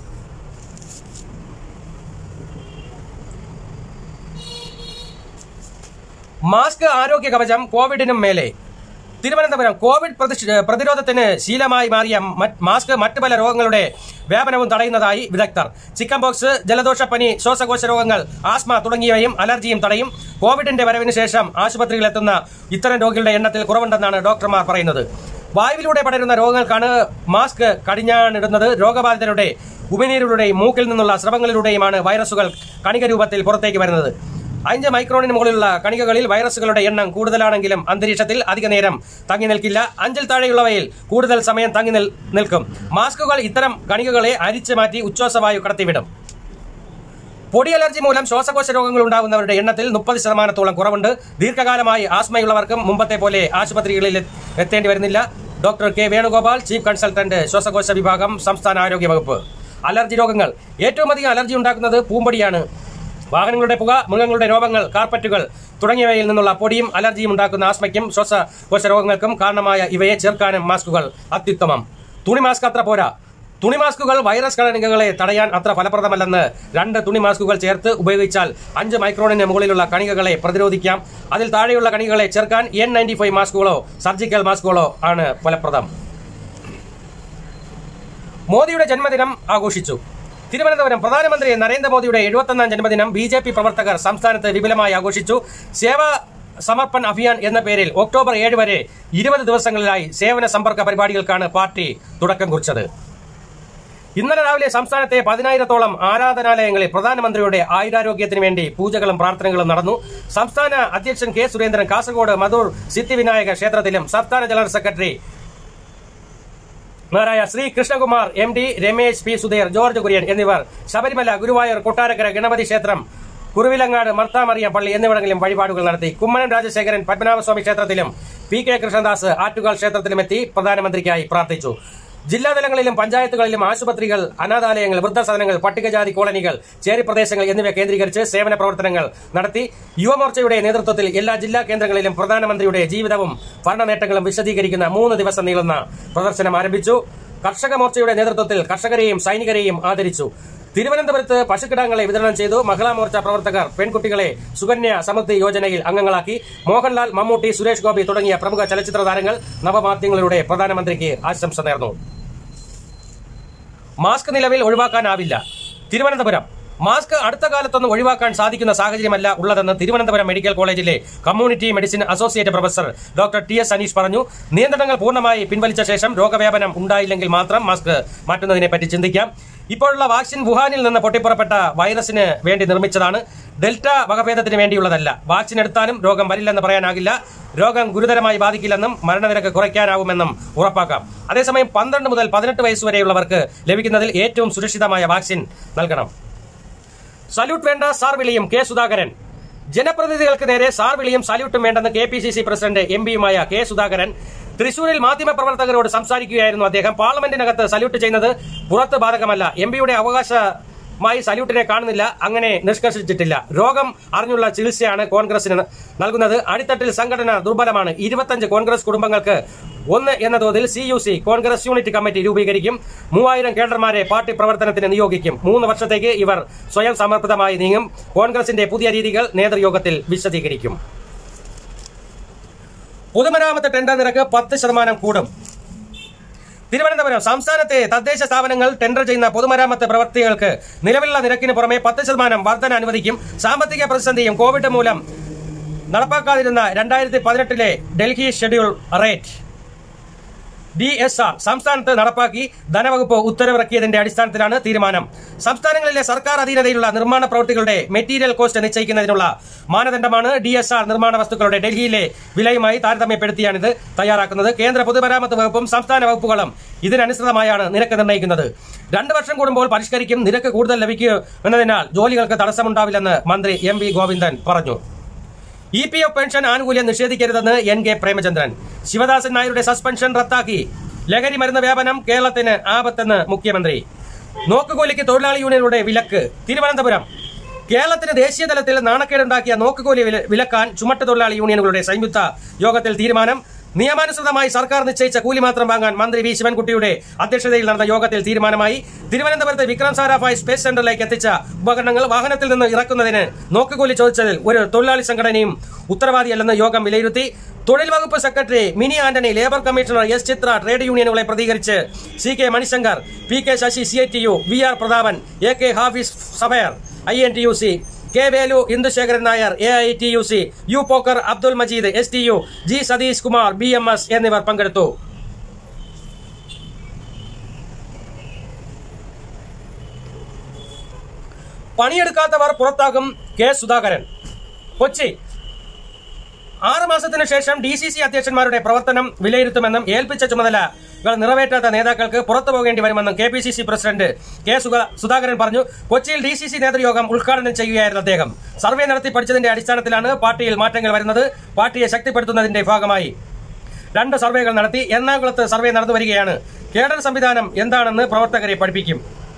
മാസ്ക് ആരോഗ്യ കവചം കോവിഡിനും മേലെ തിരുവനന്തപുരം കോവിഡ് പ്രതിഷ്- പ്രതിരോധത്തിന് ശീലമായി മാറിയ മറ്റ് മാസ്ക് മറ്റ് പല രോഗങ്ങളുടെ വ്യാപനവും തടയുന്നതായി വിദഗ്ധർ ചിക്കൻ ബോക്സ് ജലദോഷപ്പനി ശ്വാസകോശ രോഗങ്ങൾ ആസ്മ തുടങ്ങിയവയും അലർജിയും തടയും കോവിഡിന്റെ വരവിന് ശേഷം ആശുപത്രിയിലെത്തുന്ന ഇത്തരം രോഗികളുടെ എണ്ണത്തിൽ കുറവുണ്ടെന്നാണ് ഡോക്ടർമാർ പറയുന്നത് വായുവിലൂടെ പടരുന്ന രോഗങ്ങൾക്കാണ് മാസ്ക് കടിഞ്ഞാണിടുന്നത് രോഗബാധിതരുടെ ഉമിനീരിലൂടെയും മൂക്കിൽ നിന്നുള്ള സ്രവങ്ങളിലൂടെയുമാണ് വൈറസുകൾ കണിക രൂപത്തിൽ പുറത്തേക്ക് വരുന്നത് അഞ്ച് മൈക്രോണിന് മുകളിലുള്ള കണികകളിൽ വൈറസുകളുടെ എണ്ണം കൂടുതലാണെങ്കിലും അന്തരീക്ഷത്തിൽ അധിക നേരം തങ്ങി നിൽക്കില്ല അഞ്ചിൽ താഴെയുള്ളവയിൽ കൂടുതൽ സമയം തങ്ങി നിൽ- നിൽക്കും മാസ്കുകൾ ഇത്തരം കണികകളെ അരിച്ചു മാറ്റി ഉച്ഛ്വാസവായു കടത്തിവിടും പൊടി അലർജി മൂലം ശ്വാസകോശ രോഗങ്ങൾ ഉണ്ടാകുന്നവരുടെ എണ്ണത്തിൽ മുപ്പത് ശതമാനത്തോളം കുറവുണ്ട് ദീർഘകാലമായി ആസ്മയുള്ളവർക്കും മുമ്പത്തെ പോലെ ആശുപത്രികളിൽ എ- എത്തേണ്ടി വരുന്നില്ല doctor K Venugopal chief consultant ശ്വാസകോശ വിഭാഗം സംസ്ഥാന ആരോഗ്യ വകുപ്പ് അലർജി രോഗങ്ങൾ ഏറ്റവും അധികം അലർജി ഉണ്ടാക്കുന്നത് പൂമ്പൊടിയാണ് വാഹനങ്ങളുടെ പുക മൃഗങ്ങളുടെ രോഗങ്ങൾ കാർപ്പറ്റുകൾ തുടങ്ങിയവയിൽ നിന്നുള്ള പൊടിയും അലർജിയും ഉണ്ടാക്കുന്ന ആസ്മയ്ക്കും ശ്വാസകോശ രോഗങ്ങൾക്കും കാരണമായ ഇവയെ ചേർക്കാനും മാസ്കുകൾ അത്യുത്തമം തുണി മാസ്ക് അത്ര പോരാ തുണി മാസ്കുകൾ വൈറസ് കണികകളെ തടയാൻ അത്ര ഫലപ്രദമല്ലെന്ന് രണ്ട് തുണി മാസ്കുകൾ ചേർത്ത് ഉപയോഗിച്ചാൽ അഞ്ച് മൈക്രോണിന് മുകളിലുള്ള കണികകളെ പ്രതിരോധിക്കാം അതിൽ താഴെയുള്ള കണികകളെ ചേർക്കാൻ എൻ നയൻറ്റി ഫൈവ് മാസ്കുകളോ സർജിക്കൽ മാസ്കുകളോ ആണ് ഫലപ്രദം മോദിയുടെ ജന്മദിനം ആഘോഷിച്ചു തിരുവനന്തപുരം പ്രധാനമന്ത്രി നരേന്ദ്രമോദിയുടെ എഴുപത്തൊന്നാം ജന്മദിനം ബി ജെ പി പ്രവർത്തകർ സംസ്ഥാനത്ത് വിപുലമായി ആഘോഷിച്ചു സേവാ സമർപ്പൺ അഭിയാൻ എന്ന പേരിൽ ഒക്ടോബർ ഏഴ് വരെ ഇരുപത് ദിവസങ്ങളിലായി സേവന സമ്പർക്ക പരിപാടികൾക്കാണ് പാർട്ടി തുടക്കം കുറിച്ചത് ഇന്നലെ രാവിലെ സംസ്ഥാനത്തെ പതിനായിരത്തോളം ആരാധനാലയങ്ങളിൽ പ്രധാനമന്ത്രിയുടെ ആയുരാരോഗ്യത്തിന് വേണ്ടി പൂജകളും പ്രാർത്ഥനകളും നടന്നു സംസ്ഥാന അധ്യക്ഷൻ കെ സുരേന്ദ്രൻ കാസർഗോഡ് മധൂർ സിദ്ധിവിനായക ക്ഷേത്രത്തിലും സംസ്ഥാന ജനറൽ സെക്രട്ടറി മാരായ Shri Krishnakumar M D Ramesh P Sudheer George Kurian എന്നിവർ ശബരിമല ഗുരുവായൂർ കൊട്ടാരക്കര ഗണപതി ക്ഷേത്രം കുറുവിലങ്ങാട് മർത്താമറിയ പള്ളി എന്നിവിടങ്ങളിലും വഴിപാടുകൾ നടത്തി കുമ്മനം രാജശേഖരൻ പത്മനാഭസ്വാമി ക്ഷേത്രത്തിലും പി കെ കൃഷ്ണദാസ് ആറ്റുകാൽ ക്ഷേത്രത്തിലുമെത്തി പ്രധാനമന്ത്രിക്കായി പ്രാർത്ഥിച്ചു ജില്ലാതലങ്ങളിലും പഞ്ചായത്തുകളിലും ആശുപത്രികൾ അനാഥാലയങ്ങൾ വൃദ്ധസദനങ്ങൾ പട്ടികജാതി കോളനികൾ ചേരി പ്രദേശങ്ങൾ എന്നിവ കേന്ദ്രീകരിച്ച് സേവന പ്രവർത്തനങ്ങൾ നടത്തി യുവമോർച്ചയുടെ നേതൃത്വത്തിൽ എല്ലാ ജില്ലാ കേന്ദ്രങ്ങളിലും പ്രധാനമന്ത്രിയുടെ ജീവിതവും ഭരണ നേട്ടങ്ങളും വിശദീകരിക്കുന്ന മൂന്ന് ദിവസം നീളുന്ന പ്രദർശനം ആരംഭിച്ചു കർഷക മോർച്ചയുടെ നേതൃത്വത്തിൽ കർഷകരെയും സൈനികരെയും ആദരിച്ചു തിരുവനന്തപുരത്ത് പശുക്കിടാങ്ങളെ വിതരണം ചെയ്തു മഹിളാ മോർച്ച പ്രവർത്തകർ പെൺകുട്ടികളെ സുകന്യ സമൃദ്ധി യോജനയിൽ അംഗങ്ങളാക്കി മോഹൻലാൽ മമ്മൂട്ടി സുരേഷ് ഗോപി തുടങ്ങിയ പ്രമുഖ ചലച്ചിത്ര താരങ്ങൾ നവമാധ്യമങ്ങളിലൂടെ പ്രധാനമന്ത്രിക്ക് ആശംസ നേർന്നു മാസ്ക് നിലവിൽ ഒഴിവാക്കാനാവില്ല തിരുവനന്തപുരം മാസ്ക് അടുത്ത കാലത്തൊന്നും ഒഴിവാക്കാൻ സാധിക്കുന്ന സാഹചര്യമല്ല ഉള്ളതെന്ന് തിരുവനന്തപുരം മെഡിക്കൽ കോളേജിലെ community medicine associate professor doctor T S Aneesh പറഞ്ഞു നിയന്ത്രണങ്ങൾ പൂർണ്ണമായി പിൻവലിച്ച ശേഷം രോഗവ്യാപനം ഉണ്ടായില്ലെങ്കിൽ മാത്രം മാസ്ക് മാറ്റുന്നതിനെ പറ്റി ചിന്തിക്കാം ഇപ്പോഴുള്ള വാക്സിൻ വുഹാനിൽ നിന്ന് പൊട്ടിപ്പുറപ്പെട്ട വൈറസിന് വേണ്ടി നിർമ്മിച്ചതാണ് ഡെൽറ്റ വകഭേദത്തിന് വേണ്ടിയുള്ളതല്ല വാക്സിൻ എടുത്താലും രോഗം വരില്ലെന്ന് പറയാനാകില്ല രോഗം ഗുരുതരമായി ബാധിക്കില്ലെന്നും മരണനിരക്ക് കുറയ്ക്കാനാവുമെന്നും ഉറപ്പാക്കാം അതേസമയം പന്ത്രണ്ട് മുതൽ പതിനെട്ട് വയസ്സ് വരെയുള്ളവർക്ക് ലഭിക്കുന്നതിൽ ഏറ്റവും സുരക്ഷിതമായ വാക്സിൻ നൽകണം സല്യൂട്ട് വേണ്ട സാർ വിളിയും കെ സുധാകരൻ ജനപ്രതിനിധികൾക്ക് നേരെ സാർ വിളിയും സല്യൂട്ടും വേണ്ടെന്ന് K P C C president M പിയുമായ കെ സുധാകരൻ തൃശൂരിൽ മാധ്യമപ്രവർത്തകരോട് സംസാരിക്കുകയായിരുന്നു അദ്ദേഹം പാർലമെന്റിനകത്ത് സല്യൂട്ട് ചെയ്യുന്നത് പുറത്ത് ബാധകമല്ല എം പിയുടെ അവകാശമായി സല്യൂട്ടിനെ കാണുന്നില്ല അങ്ങനെ നിഷ്കർഷിച്ചിട്ടില്ല രോഗം അറിഞ്ഞുള്ള ചികിത്സയാണ് കോൺഗ്രസിന് നൽകുന്നത് അടിത്തട്ടിൽ സംഘടന ദുർബലമാണ് ഇരുപത്തഞ്ച് കോൺഗ്രസ് കുടുംബങ്ങൾക്ക് ഒന്ന് എന്ന തോതിൽ C U C congress unit committee രൂപീകരിക്കും മൂവായിരം കേഡർമാരെ പാർട്ടി പ്രവർത്തനത്തിന് നിയോഗിക്കും മൂന്ന് വർഷത്തേക്ക് ഇവർ സ്വയം സമർപ്പിതമായി നീങ്ങും കോൺഗ്രസിന്റെ പുതിയ രീതികൾ നേതൃയോഗത്തിൽ വിശദീകരിക്കും പൊതുമരാമത്ത് ടെൻഡർ നിരക്ക് പത്ത് ശതമാനം കൂടും തിരുവനന്തപുരം സംസ്ഥാനത്തെ തദ്ദേശ സ്ഥാപനങ്ങൾ ടെൻഡർ ചെയ്യുന്ന പൊതുമരാമത്ത് പ്രവൃത്തികൾക്ക് നിലവിലുള്ള നിരക്കിന് പുറമെ പത്ത് ശതമാനം വർധന അനുവദിക്കും സാമ്പത്തിക പ്രതിസന്ധിയും കോവിഡ് മൂലം നടപ്പാക്കാതിരുന്ന രണ്ടായിരത്തി പതിനെട്ടിലെ Delhi schedule rate D S R സംസ്ഥാനത്ത് നടപ്പാക്കി ധനവകുപ്പ് ഉത്തരവിറക്കിയതിന്റെ അടിസ്ഥാനത്തിലാണ് തീരുമാനം സംസ്ഥാനങ്ങളിലെ സർക്കാർ അധീനതയിലുള്ള നിർമ്മാണ പ്രവൃത്തികളുടെ മെറ്റീരിയൽ കോസ്റ്റ് നിശ്ചയിക്കുന്നതിനുള്ള മാനദണ്ഡമാണ് ഡി എസ് ആർ നിർമ്മാണ വസ്തുക്കളുടെ ഡൽഹിയിലെ വിലയുമായി താരതമ്യപ്പെടുത്തിയാണിത് തയ്യാറാക്കുന്നത് കേന്ദ്ര പൊതുമരാമത്ത് വകുപ്പും സംസ്ഥാന വകുപ്പുകളും ഇതിനനുസൃതമായാണ് നിരക്ക് നിർണ്ണയിക്കുന്നത് രണ്ട് വർഷം കൂടുമ്പോൾ പരിഷ്കരിക്കും നിരക്ക് കൂടുതൽ ലഭിക്കുമെന്നതിനാൽ ജോലികൾക്ക് തടസ്സമുണ്ടാവില്ലെന്ന് മന്ത്രി എം വി ഗോവിന്ദൻ പറഞ്ഞു ഇ പി എഫ് പെൻഷൻ ആനുകൂല്യം നിഷേധിക്കരുതെന്ന് എൻ കെ പ്രേമചന്ദ്രൻ ശിവദാസൻ നായരുടെ സസ്പെൻഷൻ റദ്ദാക്കി ലഹരി മരുന്ന് വ്യാപനം കേരളത്തിന് ആപത്തെന്ന് മുഖ്യമന്ത്രി നോക്കുകൂലിക്ക് തൊഴിലാളി യൂണിയനുടെ വിലക്ക് തിരുവനന്തപുരം കേരളത്തിന് ദേശീയ തലത്തിൽ നാണക്കേടുണ്ടാക്കിയ നോക്കുകൂലി വില- വിലക്കാൻ ചുമട്ട് തൊഴിലാളി യൂണിയനുകളുടെ സംയുക്ത യോഗത്തിൽ തീരുമാനം നിയമാനുസൃതമായി സർക്കാർ നിശ്ചയിച്ച കൂലി മാത്രം വാങ്ങാൻ മന്ത്രി വി ശിവൻകുട്ടിയുടെ അധ്യക്ഷതയിൽ നടന്ന യോഗത്തിൽ തീരുമാനമായി തിരുവനന്തപുരത്ത് വിക്രം സാരാഭായ് സ്പേസ് സെന്ററിലേക്ക് എത്തിച്ച ഉപകരണങ്ങൾ വാഹനത്തിൽ നിന്ന് ഇറക്കുന്നതിന് നോക്കുകൂലി ചോദിച്ചതിൽ ഒരു തൊഴിലാളി സംഘടനയും ഉത്തരവാദിയല്ലെന്ന് യോഗം വിലയിരുത്തി തൊഴിൽ വകുപ്പ് secretary Mini Antony labour commissioner S Chithra trade യൂണിയനുകളെ പ്രതികരിച്ച് C K Manishankar P K Sasi C I T U V R Prathapan A K Hafiz സഫയർ I N T U C K Velu Indusekharan Nair A I T U C U Pokker Abdul Majeed S T U G Satheesh Kumar B M S എന്നിവർ പങ്കെടുത്തു പണിയെടുക്കാത്തവർ പുറത്താകും K Sudhakaran Kochi ആറ് മാസത്തിനു ശേഷം D C C അധ്യക്ഷന്മാരുടെ പ്രവർത്തനം വിലയിരുത്തുമെന്നും ഏൽപ്പിച്ച ചുമതലകൾ നിറവേറ്റാത്ത നേതാക്കൾക്ക് പുറത്തു പോകേണ്ടി വരുമെന്നും K P C C president K സുഗ- സുധാകരൻ പറഞ്ഞു കൊച്ചിയിൽ ഡി സി സി നേതൃയോഗം ഉദ്ഘാടനം ചെയ്യുകയായിരുന്നു അദ്ദേഹം സർവേ നടത്തി പഠിച്ചതിന്റെ അടിസ്ഥാനത്തിലാണ് പാർട്ടിയിൽ മാറ്റങ്ങൾ വരുന്നത് പാർട്ടിയെ ശക്തിപ്പെടുത്തുന്നതിന്റെ ഭാഗമായി രണ്ട് സർവേകൾ നടത്തി എറണാകുളത്ത് സർവേ നടന്നു വരികയാണ് കേഡർ സംവിധാനം എന്താണെന്ന് പ്രവർത്തകരെ പഠിപ്പിക്കും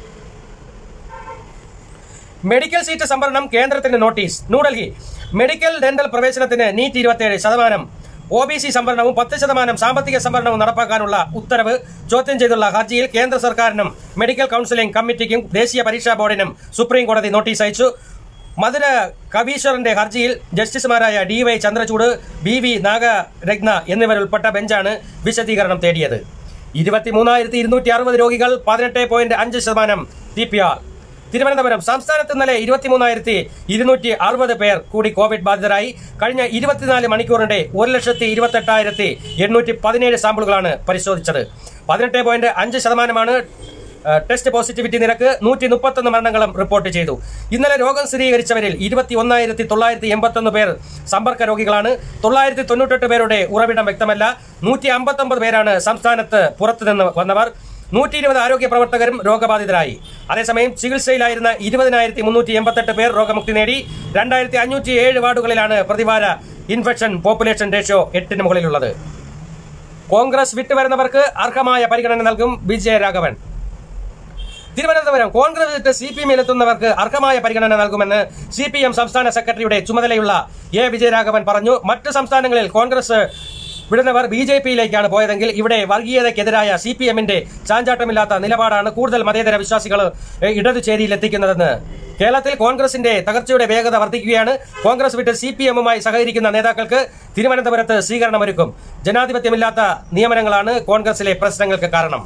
മെഡിക്കൽ സീറ്റ് സംവരണം കേന്ദ്രത്തിന് നോട്ടീസ് ന്യൂഡൽഹി മെഡിക്കൽ ഡെന്റൽ പ്രവേശനത്തിന് നീറ്റ് ഇരുപത്തിയേഴ് ശതമാനം ഒ ബി സി സംവരണവും പത്ത് ശതമാനം സാമ്പത്തിക സംവരണവും നടപ്പാക്കാനുള്ള ഉത്തരവ് ചോദ്യം ചെയ്തുള്ള ഹർജിയിൽ കേന്ദ്ര സർക്കാരിനും മെഡിക്കൽ കൌൺസിലിംഗ് കമ്മിറ്റിക്കും ദേശീയ പരീക്ഷാ ബോർഡിനും സുപ്രീം കോടതി നോട്ടീസ് അയച്ചു മധുര കവീശ്വറിന്റെ ഹർജിയിൽ ജസ്റ്റിസുമാരായ D Y Chandrachud B V Nagarathna എന്നിവരുൾപ്പെട്ട ബെഞ്ചാണ് വിശദീകരണം തേടിയത് ഇരുപത്തിമൂന്നായിരത്തി ഇരുന്നൂറ്റി അറുപത് രോഗികൾ പതിനെട്ട് പോയിന്റ് അഞ്ച് ശതമാനം ടി പി ആർ തിരുവനന്തപുരം സംസ്ഥാനത്ത് ഇന്നലെ ഇരുപത്തിമൂന്നായിരത്തി ഇരുന്നൂറ്റി അറുപത് പേർ കൂടി കോവിഡ് ബാധിതരായി കഴിഞ്ഞ ഇരുപത്തിനാല് മണിക്കൂറിന്റെ ഒരു ലക്ഷത്തി ഇരുപത്തെട്ടായിരത്തി എണ്ണൂറ്റി പതിനേഴ് സാമ്പിളുകളാണ് പരിശോധിച്ചത് പതിനെട്ട് പോയിന്റ് അഞ്ച് ശതമാനമാണ് ഏഹ്, ടെസ്റ്റ് പോസിറ്റിവിറ്റി നിരക്ക് നൂറ്റി മുപ്പത്തൊന്ന് മരണങ്ങളും റിപ്പോർട്ട് ചെയ്തു ഇന്നലെ രോഗം സ്ഥിരീകരിച്ചവരിൽ ഇരുപത്തി ഒന്നായിരത്തി തൊള്ളായിരത്തി എൺപത്തൊന്ന് പേർ സമ്പർക്ക രോഗികളാണ് തൊള്ളായിരത്തി തൊണ്ണൂറ്റെട്ട് പേരുടെ ഉറവിടം വ്യക്തമല്ല നൂറ്റി അമ്പത്തൊമ്പത് പേരാണ് സംസ്ഥാനത്ത് പുറത്തുനിന്ന് വന്നവർ നൂറ്റി ഇരുപത് ആരോഗ്യ പ്രവർത്തകരും രോഗബാധിതരായി അതേസമയം ചികിത്സയിലായിരുന്ന ഇരുപതിനായിരത്തി മുന്നൂറ്റി എൺപത്തെട്ട് പേർ രോഗമുക്തി നേടി രണ്ടായിരത്തി അഞ്ഞൂറ്റി ഏഴ് വാർഡുകളിലാണ് പ്രതിവാര ഇൻഫെക്ഷൻ പോപ്പുലേഷൻ റേഷ്യോ എട്ടിന് മുകളിലുള്ളത് കോൺഗ്രസ് വിട്ടുവരുന്നവർക്ക് അർഹമായ പരിഗണന നൽകും വിജയരാഘവൻ തിരുവനന്തപുരം കോൺഗ്രസ് വിട്ട് സി പി എമ്മിലെത്തുന്നവർക്ക് അർഹമായ പരിഗണന നൽകുമെന്ന് സി പി എം സംസ്ഥാന സെക്രട്ടറിയുടെ ചുമതലയുള്ള എ വിജയരാഘവൻ പറഞ്ഞു മറ്റ് സംസ്ഥാനങ്ങളിൽ കോൺഗ്രസ് വിടുന്നവർ ബി ജെ പിയിലേക്കാണ് പോയതെങ്കിൽ ഇവിടെ വർഗീയതയ്ക്കെതിരായ സി പി എമ്മിന്റെ ചാഞ്ചാട്ടമില്ലാത്ത നിലപാടാണ് കൂടുതൽ മതേതര വിശ്വാസികൾ ഇടതു ചേരിയിൽ എത്തിക്കുന്നതെന്ന് കേരളത്തിൽ കോൺഗ്രസിന്റെ തകർച്ചയുടെ വേഗത വർദ്ധിക്കുകയാണ് കോൺഗ്രസ് വിട്ട് സി പി എമ്മുമായി സഹകരിക്കുന്ന നേതാക്കൾക്ക് തിരുവനന്തപുരത്ത് സ്വീകരണമൊരുക്കും ജനാധിപത്യമില്ലാത്ത നിയമനങ്ങളാണ് കോൺഗ്രസിലെ പ്രശ്നങ്ങൾക്ക് കാരണം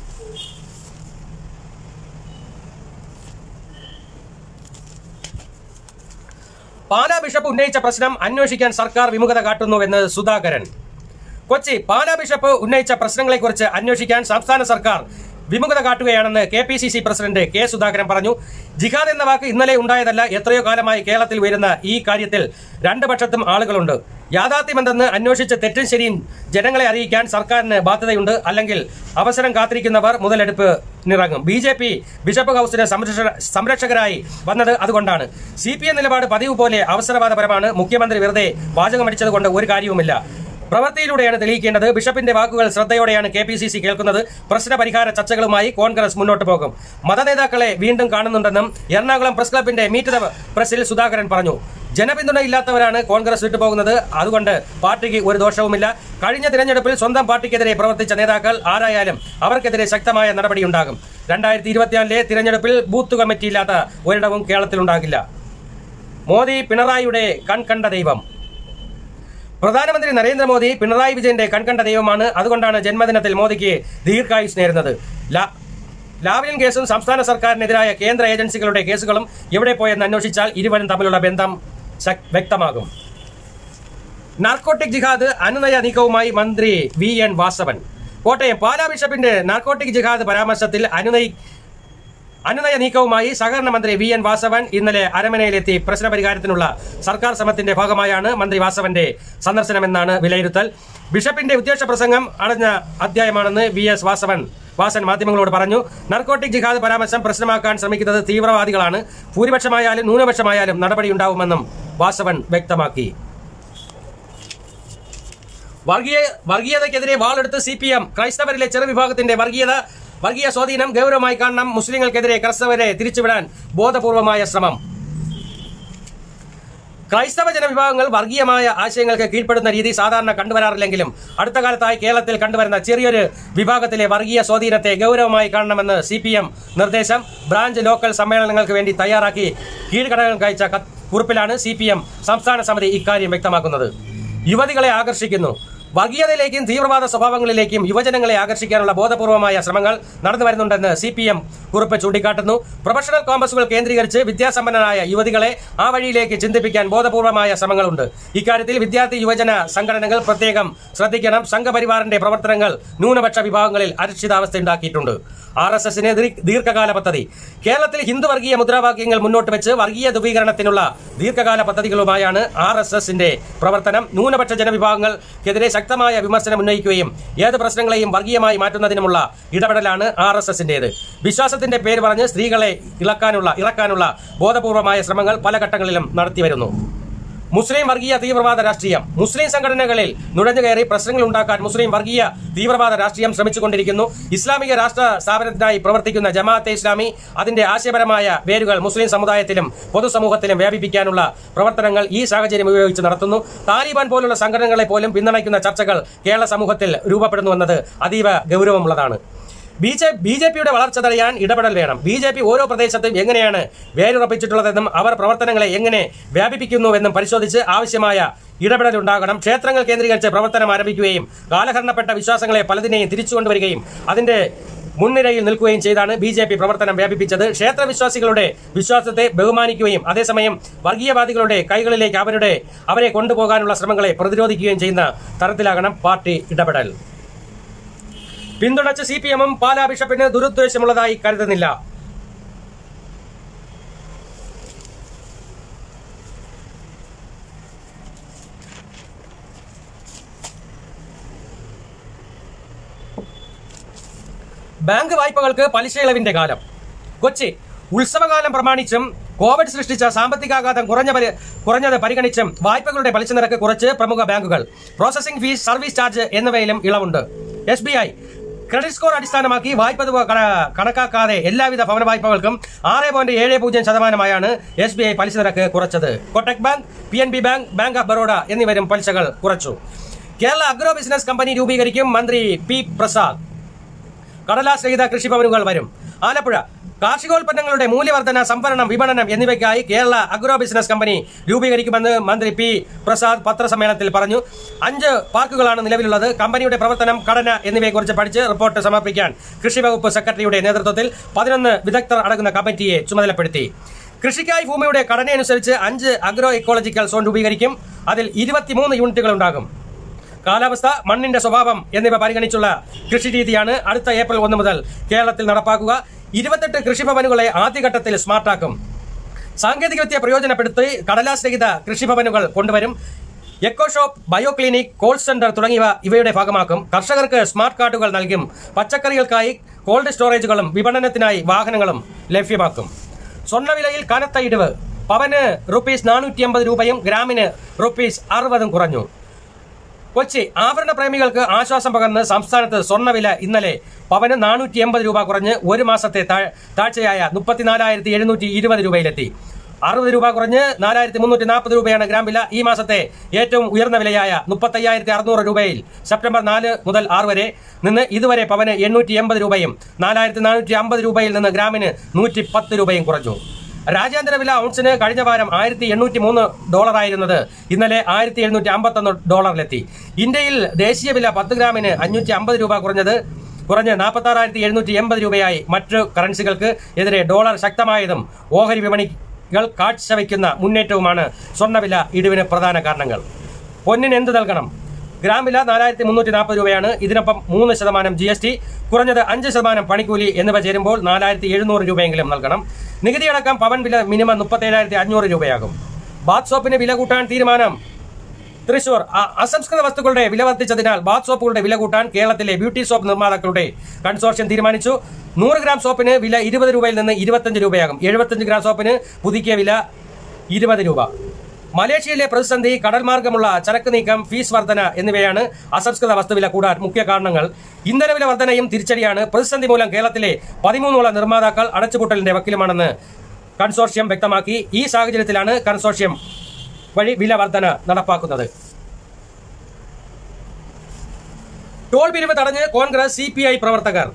പാലാ ബിഷപ്പ് ഉന്നയിച്ച പ്രശ്നം അന്വേഷിക്കാൻ സർക്കാർ വിമുഖത കാട്ടുന്നുവെന്ന് സുധാകരൻ കൊച്ചി പാലാ ബിഷപ്പ് ഉന്നയിച്ച പ്രശ്നങ്ങളെക്കുറിച്ച് അന്വേഷിക്കാൻ സംസ്ഥാന സർക്കാർ വിമുഖത കാട്ടുകയാണെന്ന് K P C C president K Sudhakaran പറഞ്ഞു ജിഹാദ് എന്ന വാക്ക് ഇന്നലെ ഉണ്ടായതല്ല എത്രയോ കാലമായി കേരളത്തിൽ വരുന്ന ഈ കാര്യത്തിൽ രണ്ട് പക്ഷത്തും ആളുകളുണ്ട് യാഥാർത്ഥ്യമെന്തെന്ന് അന്വേഷിച്ച് തെറ്റും ശരിയും ജനങ്ങളെ അറിയിക്കാൻ സർക്കാരിന് ബാധ്യതയുണ്ട് അല്ലെങ്കിൽ അവസരം കാത്തിരിക്കുന്നവർ മുതലെടുപ്പ് നിറങ്ങും ബി ജെ പി ബിഷപ്പ് ഹൌസിന് സംരക്ഷ- സംരക്ഷകരായി വന്നത് അതുകൊണ്ടാണ് സി പി എം നിലപാട് പതിവ് പോലെ അവസരവാദപരമാണ് മുഖ്യമന്ത്രി വെറുതെ വാചകമടിച്ചതുകൊണ്ട് ഒരു കാര്യവുമില്ല പ്രവൃത്തിയിലൂടെയാണ് തെളിയിക്കേണ്ടത് ബിഷപ്പിന്റെ വാക്കുകൾ ശ്രദ്ധയോടെയാണ് കെ പി സി സി കേൾക്കുന്നത് പ്രശ്ന പരിഹാര ചർച്ചകളുമായി കോൺഗ്രസ് മുന്നോട്ട് പോകും മതനേതാക്കളെ വീണ്ടും കാണുന്നുണ്ടെന്നും എറണാകുളം പ്രസ് ക്ലബിന്റെ മീറ്റ് ദ പ്രസിൽ സുധാകരൻ പറഞ്ഞു ജനപിന്തുണയില്ലാത്തവരാണ് കോൺഗ്രസ് വിട്ടുപോകുന്നത് അതുകൊണ്ട് പാർട്ടിക്ക് ഒരു ദോഷവുമില്ല കഴിഞ്ഞ തിരഞ്ഞെടുപ്പിൽ സ്വന്തം പാർട്ടിക്കെതിരെ പ്രവർത്തിച്ച നേതാക്കൾ ആരായാലും അവർക്കെതിരെ ശക്തമായ നടപടിയുണ്ടാകും രണ്ടായിരത്തി ഇരുപത്തിനാലിലെ തിരഞ്ഞെടുപ്പിൽ ബൂത്ത് കമ്മിറ്റിയില്ലാത്ത ഒരിടവും കേരളത്തിലുണ്ടാകില്ല മോദി പിണറായിയുടെ കൺകണ്ട ദൈവം പ്രധാനമന്ത്രി നരേന്ദ്രമോദി പിണറായി വിജയന്റെ കൺകണ്ട ദൈവമാണ് അതുകൊണ്ടാണ് ജന്മദിനത്തിൽ മോദിക്ക് ദീർഘായുസ് നേരുന്നത് ലാ- ലാവ്ലിൻ കേസും സംസ്ഥാന സർക്കാരിനെതിരായ കേന്ദ്ര ഏജൻസികളുടെ കേസുകളും എവിടെ പോയെന്ന് അന്വേഷിച്ചാൽ ഇരുവരും തമ്മിലുള്ള ബന്ധം ശക്- വ്യക്തമാകും നാർക്കോട്ടിക് ജിഹാദ് അനുനയ നീക്കവുമായി മന്ത്രി വി എൻ വാസവൻ കോട്ടയം പാലാ ബിഷപ്പിന്റെ നാർക്കോട്ടിക് ജിഹാദ് പരാമർശത്തിൽ അനുനയി അനുനയ നീക്കവുമായി സഹകരണ മന്ത്രി വി എൻ വാസവൻ ഇന്നലെ അരമനയിലെത്തി പ്രശ്ന പരിഹാരത്തിനുള്ള സർക്കാർ ശ്രമത്തിന്റെ ഭാഗമായാണ് മന്ത്രി വാസവന്റെ സന്ദർശനമെന്നാണ് വിലയിരുത്തൽ ബിഷപ്പിന്റെ ഉദ്ദേശ പ്രസംഗം അടഞ്ഞ അധ്യായമാണെന്ന് വി എസ് വാസവൻ വാസൻ മാധ്യമങ്ങളോട് പറഞ്ഞു നർക്കോട്ടിക് ജിഹാദ് പരാമർശം പ്രശ്നമാക്കാൻ ശ്രമിക്കുന്നത് തീവ്രവാദികളാണ് ഭൂരിപക്ഷമായാലും ന്യൂനപക്ഷമായാലും നടപടിയുണ്ടാവുമെന്നും വാസവൻ വ്യക്തമാക്കി വർഗീയ വർഗീയതയ്ക്കെതിരെ വാളെടുത്ത് സി പി എം ക്രൈസ്തവരിലെ ചെറുവിഭാഗത്തിന്റെ വർഗീയത വർഗീയ സ്വാധീനം ഗൗരവമായി കാണണം മുസ്ലിങ്ങൾക്കെതിരെ ക്രൈസ്തവരെ തിരിച്ചുവിടാൻ ബോധപൂർവമായ ശ്രമം ക്രൈസ്തവ ജനവിഭാഗങ്ങൾ വർഗീയമായ ആശയങ്ങൾക്ക് കീഴ്പ്പെടുന്ന രീതി സാധാരണ കണ്ടുവരാറില്ലെങ്കിലും അടുത്ത കാലത്തായി കേരളത്തിൽ കണ്ടുവരുന്ന ചെറിയൊരു വിഭാഗത്തിലെ വർഗീയ സ്വാധീനത്തെ ഗൗരവമായി കാണണമെന്ന് സി പി എം നിർദ്ദേശം ബ്രാഞ്ച് ലോക്കൽ സമ്മേളനങ്ങൾക്ക് വേണ്ടി തയ്യാറാക്കി കീഴ്ഘടകങ്ങൾക്ക് അയച്ച കത്ത് കുറിപ്പിലാണ് സി പി എം സംസ്ഥാന സമിതി ഇക്കാര്യം വ്യക്തമാക്കുന്നത് യുവതികളെ ആകർഷിക്കുന്നു വർഗീയതയിലേക്കും തീവ്രവാദ സ്വഭാവങ്ങളിലേക്കും യുവജനങ്ങളെ ആകർഷിക്കാനുള്ള ബോധപൂർവമായ ശ്രമങ്ങൾ നടന്നു വരുന്നുണ്ടെന്ന് സി പി എം കുറിപ്പ് ചൂണ്ടിക്കാട്ടുന്നു പ്രൊഫഷണൽ കോമ്പസുകൾ കേന്ദ്രീകരിച്ച് വിദ്യാസമ്പന്നരായ യുവതികളെ ആ വഴിയിലേക്ക് ചിന്തിപ്പിക്കാൻ ബോധപൂർവമായ ശ്രമങ്ങളുണ്ട് ഇക്കാര്യത്തിൽ വിദ്യാർത്ഥി യുവജന സംഘടനകൾ പ്രത്യേകം ശ്രദ്ധിക്കണം സംഘപരിവാറിന്റെ പ്രവർത്തനങ്ങൾ ന്യൂനപക്ഷ വിഭാഗങ്ങളിൽ അരക്ഷിതാവസ്ഥയുണ്ടാക്കിയിട്ടുണ്ട് ആർ എസ് എസിന് ദീർഘകാല പദ്ധതി കേരളത്തിൽ ഹിന്ദു വർഗീയ മുദ്രാവാക്യങ്ങൾ മുന്നോട്ട് വെച്ച് വർഗീയ ധ്രുവീകരണത്തിനുള്ള ദീർഘകാല പദ്ധതികളുമായാണ് ആർ എസ് എസിന്റെ പ്രവർത്തനം ന്യൂനപക്ഷ ജനവിഭാഗങ്ങൾക്കെതിരെ ശക്തമായ വിമർശനം ഉന്നയിക്കുകയും ഏത് പ്രശ്നങ്ങളെയും വർഗീയമായി മാറ്റുന്നതിനുമുള്ള ഇടപെടലാണ് ആർ എസ് എസിന്റേത് വിശ്വാസത്തിന്റെ പേര് പറഞ്ഞ് സ്ത്രീകളെ ഇളക്കാനുള്ള ഇളക്കാനുള്ള ബോധപൂർവമായ ശ്രമങ്ങൾ പല ഘട്ടങ്ങളിലും നടത്തിവരുന്നു മുസ്ലിം വർഗീയ തീവ്രവാദ രാഷ്ട്രീയം മുസ്ലിം സംഘടനകളിൽ നുഴഞ്ഞുകയറി പ്രശ്നങ്ങൾ ഉണ്ടാക്കാൻ മുസ്ലിം വർഗീയ തീവ്രവാദ രാഷ്ട്രീയം ശ്രമിച്ചുകൊണ്ടിരിക്കുന്നു ഇസ്ലാമിക രാഷ്ട്ര സ്ഥാപനത്തിനായി പ്രവർത്തിക്കുന്ന ജമാഅത്തെ ഇസ്ലാമി അതിന്റെ ആശയപരമായ വേരുകൾ മുസ്ലിം സമുദായത്തിലും പൊതുസമൂഹത്തിലും വ്യാപിപ്പിക്കാനുള്ള പ്രവർത്തനങ്ങൾ ഈ സാഹചര്യം ഉപയോഗിച്ച് നടത്തുന്നു താലിബാൻ പോലുള്ള സംഘടനകളെ പോലും പിന്തുണയ്ക്കുന്ന ചർച്ചകൾ കേരള സമൂഹത്തിൽ രൂപപ്പെടുന്നുവെന്നത് അതീവ ഗൗരവമുള്ളതാണ് ബി ജെ ബി ജെ പിയുടെ വളർച്ച തടയാൻ ഇടപെടൽ വേണം ബി ജെ പി ഓരോ പ്രദേശത്തും എങ്ങനെയാണ് വേരുറപ്പിച്ചിട്ടുള്ളതെന്നും അവർ പ്രവർത്തനങ്ങളെ എങ്ങനെ വ്യാപിപ്പിക്കുന്നുവെന്നും പരിശോധിച്ച് ആവശ്യമായ ഇടപെടൽ ഉണ്ടാകണം ക്ഷേത്രങ്ങൾ കേന്ദ്രീകരിച്ച് പ്രവർത്തനം ആരംഭിക്കുകയും കാലഹരണപ്പെട്ട വിശ്വാസങ്ങളെ പലതിനെയും തിരിച്ചുകൊണ്ടുവരികയും അതിന്റെ മുൻനിരയിൽ നിൽക്കുകയും ചെയ്താണ് ബി ജെ പി പ്രവർത്തനം വ്യാപിപ്പിച്ചത് ക്ഷേത്രവിശ്വാസികളുടെ വിശ്വാസത്തെ ബഹുമാനിക്കുകയും അതേസമയം വർഗീയവാദികളുടെ കൈകളിലേക്ക് അവരുടെ അവരെ കൊണ്ടുപോകാനുള്ള ശ്രമങ്ങളെ പ്രതിരോധിക്കുകയും ചെയ്യുന്ന തരത്തിലാകണം പാർട്ടി ഇടപെടൽ പിന്തുണച്ച് സി പി എമ്മും പാലാ ബിഷപ്പിന് ദുരുദ്ദേശമുള്ളതായി കരുതുന്നില്ല ബാങ്ക് വായ്പകൾക്ക് പലിശ ഇളവിന്റെ കാലം കൊച്ചി ഉത്സവകാലം പ്രമാണിച്ചും കോവിഡ് സൃഷ്ടിച്ച സാമ്പത്തികാഘാതം കുറഞ്ഞ പരി- കുറഞ്ഞത് പരിഗണിച്ചും വായ്പകളുടെ പലിശ നിരക്ക് കുറച്ച് പ്രമുഖ ബാങ്കുകൾ പ്രോസസിംഗ് ഫീസ് സർവീസ് ചാർജ് എന്നിവയിലും ഇളവുണ്ട് S B I credit score അടിസ്ഥാനമാക്കി വായ്പ തുക കണ- കണക്കാക്കാതെ എല്ലാവിധ ഭവന വായ്പകൾക്കും ആറ് പോയിന്റ് ഏഴ് പൂജ്യം ശതമാനമായാണ് എസ് ബി ഐ പലിശ നിരക്ക് കുറച്ചത് Kotak bank P N B bank bank of Baroda എന്നിവരും പലിശകൾ കുറച്ചു കേരള അഗ്രോ ബിസിനസ് കമ്പനി രൂപീകരിക്കും മന്ത്രി പി പ്രസാദ് കടലാസ് രഹിത കൃഷിഭവനുകൾ വരും ആലപ്പുഴ കാർഷികോൽപ്പന്നങ്ങളുടെ മൂല്യവർധന സംഭരണം വിപണനം എന്നിവയ്ക്കായി കേരള അഗ്രോ ബിസിനസ് കമ്പനി രൂപീകരിക്കുമെന്ന് മന്ത്രി പി പ്രസാദ് പത്രസമ്മേളനത്തിൽ പറഞ്ഞു അഞ്ച് പാർക്കുകളാണ് നിലവിലുള്ളത് കമ്പനിയുടെ പ്രവർത്തനം ഘടന എന്നിവയെക്കുറിച്ച് പഠിച്ച് റിപ്പോർട്ട് സമർപ്പിക്കാൻ കൃഷി വകുപ്പ് സെക്രട്ടറിയുടെ നേതൃത്വത്തിൽ പതിനൊന്ന് വിദഗ്ധർ അടങ്ങുന്ന കമ്മിറ്റിയെ ചുമതലപ്പെടുത്തി കൃഷിക്കായി ഭൂമിയുടെ ഘടനയനുസരിച്ച് അഞ്ച് അഗ്രോ ഇക്കോളജിക്കൽ സോൺ രൂപീകരിക്കും അതിൽ ഇരുപത്തിമൂന്ന് യൂണിറ്റുകൾ ഉണ്ടാകും കാലാവസ്ഥ മണ്ണിന്റെ സ്വഭാവം എന്നിവ പരിഗണിച്ചുള്ള കൃഷി രീതിയാണ് അടുത്ത ഏപ്രിൽ ഒന്ന് മുതൽ കേരളത്തിൽ നടപ്പാക്കുക ഇരുപത്തെട്ട് കൃഷിഭവനുകളെ ആദ്യഘട്ടത്തിൽ സ്മാർട്ടാക്കും സാങ്കേതികവിദ്യ പ്രയോജനപ്പെടുത്തി കടലാസ് രഹിത കൃഷിഭവനുകൾ കൊണ്ടുവരും eco shop bio clinic call centre തുടങ്ങിയവ ഇവയുടെ ഭാഗമാക്കും കർഷകർക്ക് സ്മാർട്ട് കാർഡുകൾ നൽകും പച്ചക്കറികൾക്കായി കോൾഡ് സ്റ്റോറേജുകളും വിപണനത്തിനായി വാഹനങ്ങളും ലഭ്യമാക്കും സ്വർണ്ണവിലയിൽ കനത്ത ഇടിവ് പവന് റുപ്പീസ് നാനൂറ്റി അമ്പത് രൂപയും ഗ്രാമിന് റുപ്പീസ് അറുപതും കുറഞ്ഞു കൊച്ചി ആഭരണ പ്രേമികൾക്ക് ആശ്വാസം പകർന്ന് സംസ്ഥാനത്ത് സ്വർണ്ണവില ഇന്നലെ പവന് നാനൂറ്റി എൺപത് രൂപ കുറഞ്ഞ് ഒരു മാസത്തെ താഴ്- താഴ്ചയായ മുപ്പത്തിനാലായിരത്തി എഴുന്നൂറ്റി ഇരുപത് രൂപയിലെത്തി അറുപത് രൂപ കുറഞ്ഞ് നാലായിരത്തി മുന്നൂറ്റി നാൽപ്പത് രൂപയാണ് ഗ്രാം വില ഈ മാസത്തെ ഏറ്റവും ഉയർന്ന വിലയായ മുപ്പത്തയ്യായിരത്തി അറുന്നൂറ് രൂപയിൽ സെപ്റ്റംബർ നാല് മുതൽ ആറ് വരെ നിന്ന് ഇതുവരെ പവന് എണ്ണൂറ്റി എൺപത് രൂപയും നാലായിരത്തി നാനൂറ്റി അമ്പത് രൂപയിൽ നിന്ന് ഗ്രാമിന് നൂറ്റി പത്ത് രൂപയും കുറഞ്ഞു രാജ്യാന്തര വില ഔൺസിന് കഴിഞ്ഞ വാരം ആയിരത്തി എണ്ണൂറ്റി മൂന്ന് ഡോളറായിരുന്നത് ഇന്നലെ ആയിരത്തി എഴുന്നൂറ്റി അമ്പത്തൊന്ന് ഡോളറിലെത്തി ഇന്ത്യയിൽ ദേശീയ വില പത്ത് ഗ്രാമിന് അഞ്ഞൂറ്റി അമ്പത് രൂപ കുറഞ്ഞത് കുറഞ്ഞ് നാൽപ്പത്തി ആറായിരത്തി എഴുന്നൂറ്റി എൺപത് രൂപയായി മറ്റു കറൻസികൾക്ക് എതിരെ ഡോളർ ശക്തമായതും ഓഹരി വിപണികൾ കാഴ്ചവെക്കുന്ന മുന്നേറ്റവുമാണ് സ്വർണ്ണവില ഇടിവിന് പ്രധാന കാരണങ്ങൾ പൊന്നിന് എന്ത് നൽകണം ഗ്രാം വില നാലായിരത്തി മുന്നൂറ്റി നാൽപ്പത് രൂപയാണ് ഇതിനൊപ്പം മൂന്ന് ശതമാനം ജി എസ് ടി കുറഞ്ഞത് അഞ്ച് ശതമാനം പണിക്കൂലി എന്നിവ ചേരുമ്പോൾ നാലായിരത്തി എഴുന്നൂറ് രൂപയെങ്കിലും നൽകണം നികുതി അടക്കം പവൻ വില മിനിമം മുപ്പത്തേഴായിരത്തി അഞ്ഞൂറ് രൂപയാകും ബാത്ത് സോപ്പിന് വില കൂട്ടാൻ തീരുമാനം തൃശൂർ അ- അസംസ്കൃത വസ്തുക്കളുടെ വില വർദ്ധിച്ചതിനാൽ ബാത്ത് സോപ്പുകളുടെ വില കൂട്ടാൻ കേരളത്തിലെ ബ്യൂട്ടി സോപ്പ് നിർമ്മാതാക്കളുടെ കൺസോർഷ്യം തീരുമാനിച്ചു നൂറ് ഗ്രാം സോപ്പിന് വില ഇരുപത് രൂപയിൽ നിന്ന് ഇരുപത്തഞ്ച് രൂപയാകും എഴുപത്തഞ്ച് ഗ്രാം സോപ്പിന് പുതുക്കിയ വില ഇരുപത് രൂപ മലേഷ്യയിലെ പ്രതിസന്ധി കടൽ മാർഗമുള്ള ചരക്ക് നീക്കം ഫീസ് വർധന എന്നിവയാണ് അസംസ്കൃത വസ്തുവില കൂടാൻ മുഖ്യ കാരണങ്ങൾ ഇന്ധനവില വർധനയും തിരിച്ചടിയാണ് പ്രതിസന്ധി മൂലം കേരളത്തിലെ പതിമൂന്നോളം നിർമ്മാതാക്കൾ അടച്ചുപൂട്ടലിന്റെ വക്കിലുമാണെന്ന് കൺസോർഷ്യം വ്യക്തമാക്കി ഈ സാഹചര്യത്തിലാണ് കൺസോർഷ്യം വഴി വില വർധന നടപ്പാക്കുന്നത് ടോൾ പിരിവ് തടഞ്ഞ് കോൺഗ്രസ് സി പി ഐ പ്രവർത്തകർ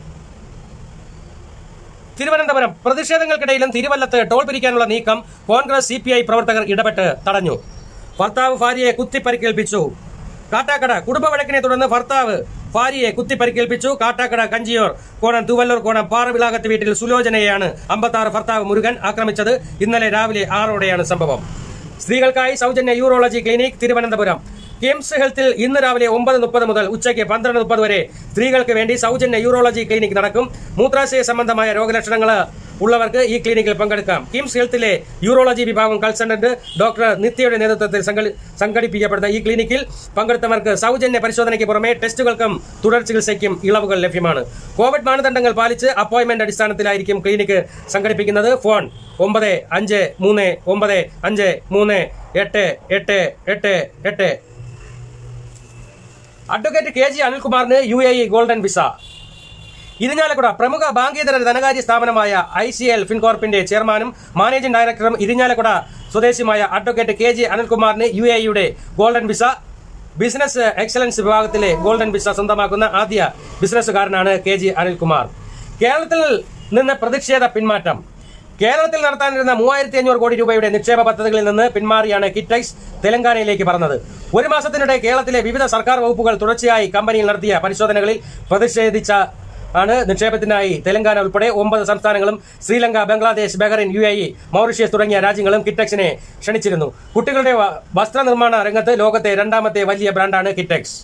തിരുവനന്തപുരം പ്രതിഷേധങ്ങൾക്കിടയിലും തിരുവല്ലത്ത് ടോൾ പിരിക്കാനുള്ള നീക്കം കോൺഗ്രസ് സി പി ഐ പ്രവർത്തകർ ഇടപെട്ട് തടഞ്ഞു ഭർത്താവ് ഭാര്യയെ കുത്തിപ്പരിക്കേൽപ്പിച്ചു കാട്ടാക്കട കുടുംബ വഴക്കിനെ തുടർന്ന് ഭർത്താവ് ഭാര്യയെ കുത്തിപ്പരിക്കേൽപ്പിച്ചു കാട്ടാക്കട കഞ്ചിയോർ കോണം തൂവല്ലൂർ കോണം പാറവിളാകത്ത് വീട്ടിൽ സുലോചനയെയാണ് അമ്പത്താറ് ഭർത്താവ് മുരുകൻ ആക്രമിച്ചത് ഇന്നലെ രാവിലെ ആറോടെയാണ് സംഭവം സ്ത്രീകൾക്കായി സൗജന്യ യൂറോളജി ക്ലിനിക് തിരുവനന്തപുരം കിംസ് ഹെൽത്തിൽ ഇന്ന് രാവിലെ ഒമ്പത് മുപ്പത് മുതൽ ഉച്ചയ്ക്ക് പന്ത്രണ്ട് മുപ്പത് വരെ സ്ത്രീകൾക്ക് വേണ്ടി സൗജന്യ യൂറോളജി ക്ലിനിക് നടക്കും മൂത്രാശയ സംബന്ധമായ രോഗലക്ഷണങ്ങൾ ഉള്ളവർക്ക് ഈ ക്ലിനിക്കിൽ പങ്കെടുക്കാം കിംസ് ഹെൽത്തിലെ യൂറോളജി വിഭാഗം കൺസൾട്ടന്റ് ഡോക്ടർ നിത്യയുടെ നേതൃത്വത്തിൽ സംഘടി- സംഘടിപ്പിക്കപ്പെടുന്ന ഈ ക്ലിനിക്കിൽ പങ്കെടുത്തവർക്ക് സൗജന്യ പരിശോധനയ്ക്ക് പുറമെ ടെസ്റ്റുകൾക്കും തുടർ ചികിത്സയ്ക്കും ഇളവുകൾ ലഭ്യമാണ് കോവിഡ് മാനദണ്ഡങ്ങൾ പാലിച്ച് അപ്പോയിന്റ്മെന്റ് അടിസ്ഥാനത്തിലായിരിക്കും ക്ലിനിക്ക് സംഘടിപ്പിക്കുന്നത് ഫോൺ ഒമ്പത് അഞ്ച് മൂന്ന് ഒമ്പത് അഞ്ച് മൂന്ന് എട്ട് എട്ട് എട്ട് എട്ട് അഡ്വക്കേറ്റ് കെ ജി അനിൽകുമാറിന് U A E golden visa Irinjalakuda പ്രമുഖ ബാങ്കേതര ധനകാര്യ സ്ഥാപനമായ ഐ സി എൽ ഫിൻകോർപ്പിന്റെ ചെയർമാനും മാനേജിംഗ് ഡയറക്ടറും ഇരിഞ്ഞാലക്കുട സ്വദേശിയുമായ അഡ്വക്കേറ്റ് കെ ജി അനിൽകുമാറിന് യു എ ഇയുടെ ഗോൾഡൻ വിസ ബിസിനസ് എക്സലൻസ് വിഭാഗത്തിലെ ഗോൾഡൻ വിസ സ്വന്തമാക്കുന്ന ആദ്യ ബിസിനസ്സുകാരനാണ് കെ ജി അനിൽകുമാർ കേരളത്തിൽ നിന്ന് പ്രതിഷേധ പിന്മാറ്റം കേരളത്തിൽ നടത്താനിരുന്ന മൂവായിരത്തി അഞ്ഞൂറ് കോടി രൂപയുടെ നിക്ഷേപ പദ്ധതികളിൽ നിന്ന് പിന്മാറിയാണ് കിറ്റൈസ് തെലങ്കാനയിലേക്ക് പറഞ്ഞത് ഒരു മാസത്തിനിടെ കേരളത്തിലെ വിവിധ സർക്കാർ വകുപ്പുകൾ തുടർച്ചയായി കമ്പനിയിൽ നടത്തിയ പരിശോധനകളിൽ പ്രതിഷേധിച്ച ആണ് നിക്ഷേപത്തിനായി തെലങ്കാന ഉൾപ്പെടെ ഒമ്പത് സംസ്ഥാനങ്ങളും Sri Lanka Bangladesh Bahrain U A E Mauritius തുടങ്ങിയ രാജ്യങ്ങളും കിറ്റക്സിനെ ക്ഷണിച്ചിരുന്നു കുട്ടികളുടെ വ- വസ്ത്രനിർമ്മാണ രംഗത്ത് ലോകത്തെ രണ്ടാമത്തെ വലിയ ബ്രാൻഡാണ് കിറ്റക്സ്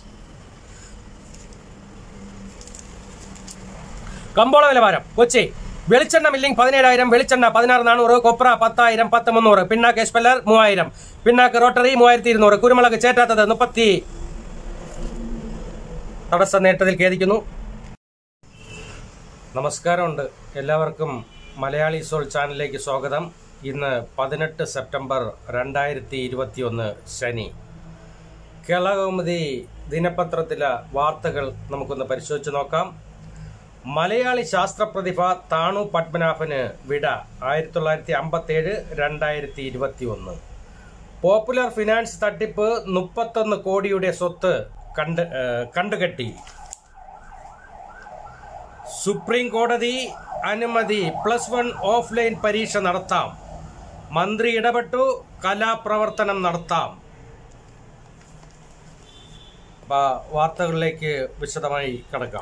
കമ്പോള നിലവാരം കൊച്ചി വെളിച്ചെണ്ണ മില്ലിംഗ് പതിനേഴായിരം വെളിച്ചെണ്ണ പതിനാറ് നാനൂറ് കൊപ്ര പത്തായിരം പത്ത് മുന്നൂറ് പിണ്ണാക്ക് എസ്പെല്ലർ മൂവായിരം പിണ്ണാക്ക് റോട്ടറി മൂവായിരത്തി ഇരുന്നൂറ് കുരുമുളക് ചേറ്റാത്തത് മുപ്പത്തി തടസ്സം നേട്ടത്തിൽ ഖേദിക്കുന്നു നമസ്കാരമുണ്ട് എല്ലാവർക്കും മലയാളി സോൾ ചാനലിലേക്ക് സ്വാഗതം ഇന്ന് പതിനെട്ട് സെപ്റ്റംബർ രണ്ടായിരത്തി ഇരുപത്തിയൊന്ന് ശനി കേരളകൗമുദി ദിനപത്രത്തിലെ വാർത്തകൾ നമുക്കൊന്ന് പരിശോധിച്ച് നോക്കാം മലയാളി ശാസ്ത്രപ്രതിഭ താണു പത്മനാഭന് വിട ആയിരത്തി തൊള്ളായിരത്തി അമ്പത്തി ഏഴ് രണ്ടായിരത്തി ഇരുപത്തി ഒന്ന് പോപ്പുലർ ഫിനാൻസ് തട്ടിപ്പ് മുപ്പത്തൊന്ന് കോടിയുടെ സ്വത്ത് കണ്ട് ഏഹ്, കണ്ടുകെട്ടി സുപ്രീം കോടതി അനുമതി പ്ലസ് വൺ ഓഫ്ലൈൻ പരീക്ഷ നടത്താം മന്ത്രി ഇടപെട്ടു കലാപ്രവർത്തനം നടത്താം അപ്പൊ വാർത്തകളിലേക്ക് വിശദമായി കിടക്കാം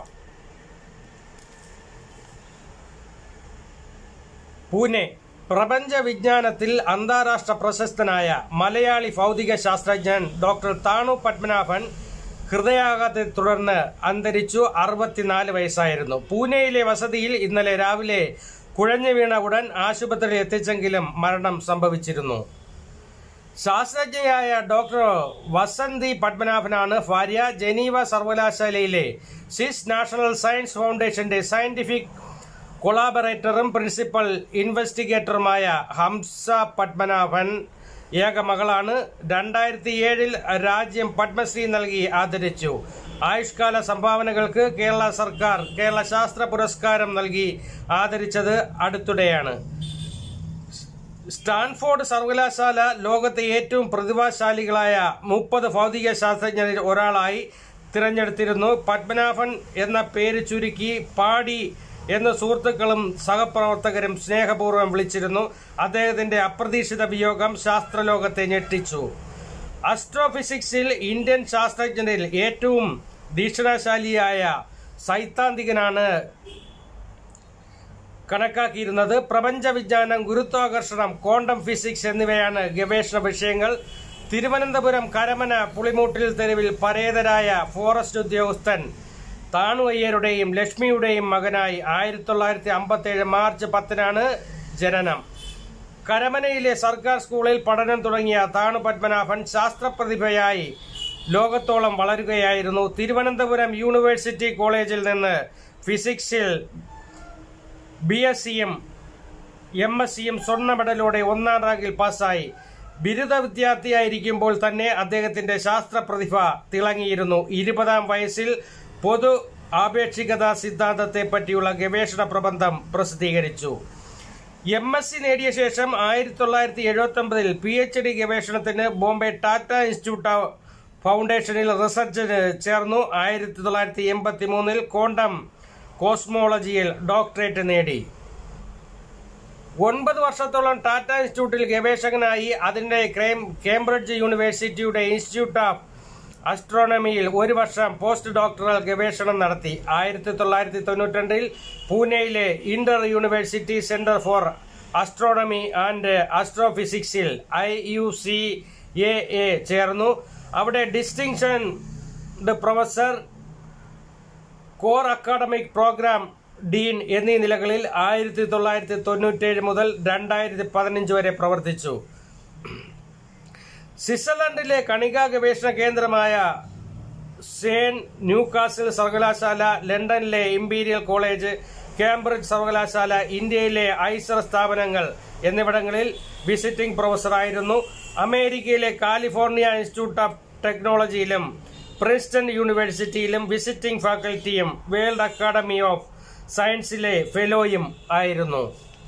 പൂനെ പ്രപഞ്ച വിജ്ഞാനത്തിൽ അന്താരാഷ്ട്ര പ്രശസ്തനായ മലയാളി ഭൗതിക ശാസ്ത്രജ്ഞൻ ഡോക്ടർ താണു പത്മനാഭൻ ഹൃദയാഘാതത്തെ തുടർന്ന് അന്തരിച്ചു അറുപത്തിനാല് വയസ്സായിരുന്നു പൂനെയിലെ വസതിയിൽ ഇന്നലെ രാവിലെ കുഴഞ്ഞു വീണ ഉടൻ ആശുപത്രിയിൽ എത്തിച്ചെങ്കിലും മരണം സംഭവിച്ചിരുന്നു ശാസ്ത്രജ്ഞയായ ഡോക്ടർ വസന്തി പത്മനാഭനാണ് ഭാര്യ ജനീവ സർവകലാശാലയിലെ സ്വിസ് നാഷണൽ സയൻസ് ഫൗണ്ടേഷന്റെ സയന്റിഫിക് കൊളാബറേറ്ററും പ്രിൻസിപ്പൽ ഇൻവെസ്റ്റിഗേറ്ററുമായ ഹംസ പത്മനാഭൻ ഏക മകളാണ് രണ്ടായിരത്തി ഏഴിൽ രാജ്യം പത്മശ്രീ നൽകി ആദരിച്ചു ആയുഷ്കാല സംഭാവനകൾക്ക് കേരള സർക്കാർ കേരള ശാസ്ത്ര പുരസ്കാരം നൽകി ആദരിച്ചത് അടുത്തിടെയാണ് സ്റ്റാൻഫോർഡ് സർവകലാശാല ലോകത്തെ ഏറ്റവും പ്രതിഭാശാലികളായ മുപ്പത് ഭൗതിക ശാസ്ത്രജ്ഞരിൽ ഒരാളായി തിരഞ്ഞെടുത്തിരുന്നു പത്മനാഭൻ എന്ന പേര് ചുരുക്കി പാടി എന്ന് സുഹൃത്തുക്കളും സഹപ്രവർത്തകരും സ്നേഹപൂർവ്വം വിളിച്ചിരുന്നു അദ്ദേഹത്തിന്റെ അപ്രതീക്ഷിത വിയോഗം ശാസ്ത്രലോകത്തെ ഞെട്ടിച്ചു അസ്ട്രോഫിസിക്സിൽ ഇന്ത്യൻ ശാസ്ത്രജ്ഞരിൽ ഏറ്റവും ദീക്ഷണാശാലിയായ സൈദ്ധാന്തികനാണ് കണക്കാക്കിയിരുന്നത് പ്രപഞ്ച വിജ്ഞാനം ഗുരുത്വാകർഷണം ക്വാണ്ടം ഫിസിക്സ് എന്നിവയാണ് ഗവേഷണ വിഷയങ്ങൾ തിരുവനന്തപുരം കരമന പുളിമൂട്ടിൽ തെരുവിൽ പരേതരായ ഫോറസ്റ്റ് ഉദ്യോഗസ്ഥൻ താണുവയ്യരുടെയും ലക്ഷ്മിയുടെയും മകനായി ആയിരത്തി തൊള്ളായിരത്തി അമ്പത്തി ഏഴ് മാർച്ച് പത്തിനാണ് ജനനം കരമനയിലെ സർക്കാർ സ്കൂളിൽ പഠനം തുടങ്ങിയ താണു പത്മനാഭൻ ശാസ്ത്രപ്രതിഭയായി ലോകത്തോളം വളരുകയായിരുന്നു തിരുവനന്തപുരം യൂണിവേഴ്സിറ്റി കോളേജിൽ നിന്ന് ഫിസിക്സിൽ ബി എസ് സിയും എം എസ് സിയും സ്വർണ്ണ മെഡലോടെ ഒന്നാം റാങ്കിൽ പാസ്സായി ബിരുദ വിദ്യാർത്ഥിയായിരിക്കുമ്പോൾ തന്നെ അദ്ദേഹത്തിന്റെ ശാസ്ത്ര പ്രതിഭ തിളങ്ങിയിരുന്നു ഇരുപതാം വയസ്സിൽ പൊതു ആപേക്ഷികത സിദ്ധാന്തത്തെ പറ്റിയുള്ള ഗവേഷണ പ്രബന്ധം പ്രസിദ്ധീകരിച്ചു എം എസ് സി നേടിയ ശേഷം ആയിരത്തി തൊള്ളായിരത്തി എഴുപത്തി ഒമ്പതിൽ പി എച്ച് ഡി ഗവേഷണത്തിന് ബോംബെ ടാറ്റ ഇൻസ്റ്റിറ്റ്യൂട്ട് ഓഫ് ഫൗണ്ടേഷനിൽ റിസർച്ചിന് ചേർന്നു ആയിരത്തി തൊള്ളായിരത്തി എൺപത്തി മൂന്നിൽ ക്വാണ്ടം കോസ്മോളജിയിൽ ഡോക്ടറേറ്റ് നേടി ഒൻപത് വർഷത്തോളം ടാറ്റ ഇൻസ്റ്റിറ്റ്യൂട്ടിൽ ഗവേഷകനായി അതിന്റെ ക്രേം- കേംബ്രിഡ്ജ് യൂണിവേഴ്സിറ്റിയുടെ ഇൻസ്റ്റിറ്റ്യൂട്ട് ഓഫ് അസ്ട്രോണമിയിൽ ഒരു വർഷം പോസ്റ്റ് ഡോക്ടറൽ ഗവേഷണം നടത്തി ആയിരത്തി തൊള്ളായിരത്തി തൊണ്ണൂറ്റിരണ്ടിൽ പൂനെയിലെ inter university centre for astronomy and ആസ്ട്രോഫിസിക്സിൽ I U C A A ചേർന്നു അവിടെ distinction professor core academic programme dean എന്നീ നിലകളിൽ ആയിരത്തി തൊള്ളായിരത്തി തൊണ്ണൂറ്റേഴ് മുതൽ രണ്ടായിരത്തി പതിനഞ്ച് വരെ പ്രവർത്തിച്ചു സ്വിറ്റ്സർലൻഡിലെ കണികാ ഗവേഷണ കേന്ദ്രമായ സേൻ ന്യൂകാസിൽ സർവകലാശാല ലണ്ടനിലെ ഇംപീരിയൽ കോളേജ് കേംബ്രിഡ്ജ് സർവകലാശാല ഇന്ത്യയിലെ ഐസർ സ്ഥാപനങ്ങൾ എന്നിവിടങ്ങളിൽ വിസിറ്റിംഗ് പ്രൊഫസറായിരുന്നു അമേരിക്കയിലെ കാലിഫോർണിയ ഇൻസ്റ്റിറ്റ്യൂട്ട് ഓഫ് ടെക്നോളജിയിലും പ്രിൻസ്റ്റൺ യൂണിവേഴ്സിറ്റിയിലും വിസിറ്റിംഗ് ഫാക്കൽറ്റിയും വേൾഡ് അക്കാദമി ഓഫ് സയൻസിലെ ഫെലോയും ആയിരുന്നു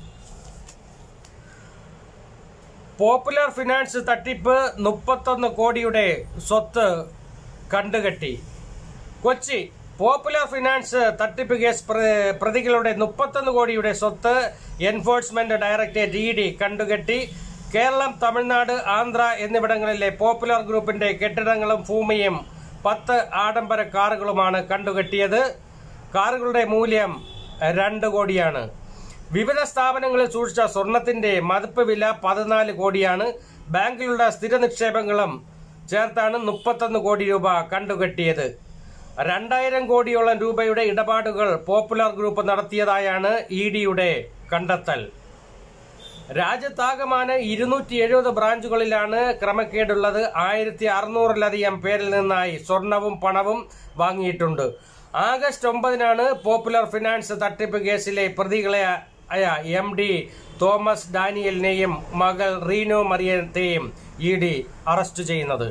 പോപ്പുലർ ഫിനാൻസ് തട്ടിപ്പ് മുപ്പത്തൊന്ന് കോടിയുടെ സ്വത്ത് കണ്ടുകെട്ടി കൊച്ചി പോപ്പുലർ ഫിനാൻസ് തട്ടിപ്പ് കേസ് പ്ര- പ്രതികളുടെ മുപ്പത്തൊന്ന് കോടിയുടെ സ്വത്ത് എൻഫോഴ്സ്മെന്റ് ഡയറക്ടറേറ്റ് ഇ ഡി കണ്ടുകെട്ടി കേരളം തമിഴ്നാട് ആന്ധ്ര എന്നിവിടങ്ങളിലെ പോപ്പുലർ ഗ്രൂപ്പിന്റെ കെട്ടിടങ്ങളും ഭൂമിയും പത്ത് ആഡംബര കാറുകളുമാണ് കണ്ടുകെട്ടിയത് കാറുകളുടെ മൂല്യം രണ്ട് കോടിയാണ് വിവിധ സ്ഥാപനങ്ങളിൽ സൂക്ഷിച്ച സ്വർണത്തിന്റെ മതിപ്പ് വില പതിനാല് കോടിയാണ് ബാങ്കിലുള്ള സ്ഥിര നിക്ഷേപങ്ങളും ചേർത്താണ് മുപ്പത്തൊന്ന് കോടി രൂപ കണ്ടുകെട്ടിയത് രണ്ടായിരം കോടിയോളം രൂപയുടെ ഇടപാടുകൾ പോപ്പുലർ ഗ്രൂപ്പ് നടത്തിയതായാണ് ഇ ഡിയുടെ കണ്ടെത്തൽ രാജ്യത്താകമാനം ഇരുന്നൂറ്റി എഴുപത് ബ്രാഞ്ചുകളിലാണ് ക്രമക്കേടുള്ളത് ആയിരത്തി അറുന്നൂറിലധികം പേരിൽ നിന്നായി സ്വർണവും പണവും വാങ്ങിയിട്ടുണ്ട് ആഗസ്റ്റ് ഒമ്പതിനാണ് പോപ്പുലർ ഫിനാൻസ് തട്ടിപ്പ് കേസിലെ പ്രതികളെ ആയ എം ഡി തോമസ് ഡാനിയലിനെയും മകൾ റീനോ മറിയത്തെയും ഇ ഡി അറസ്റ്റ് ചെയ്യുന്നത്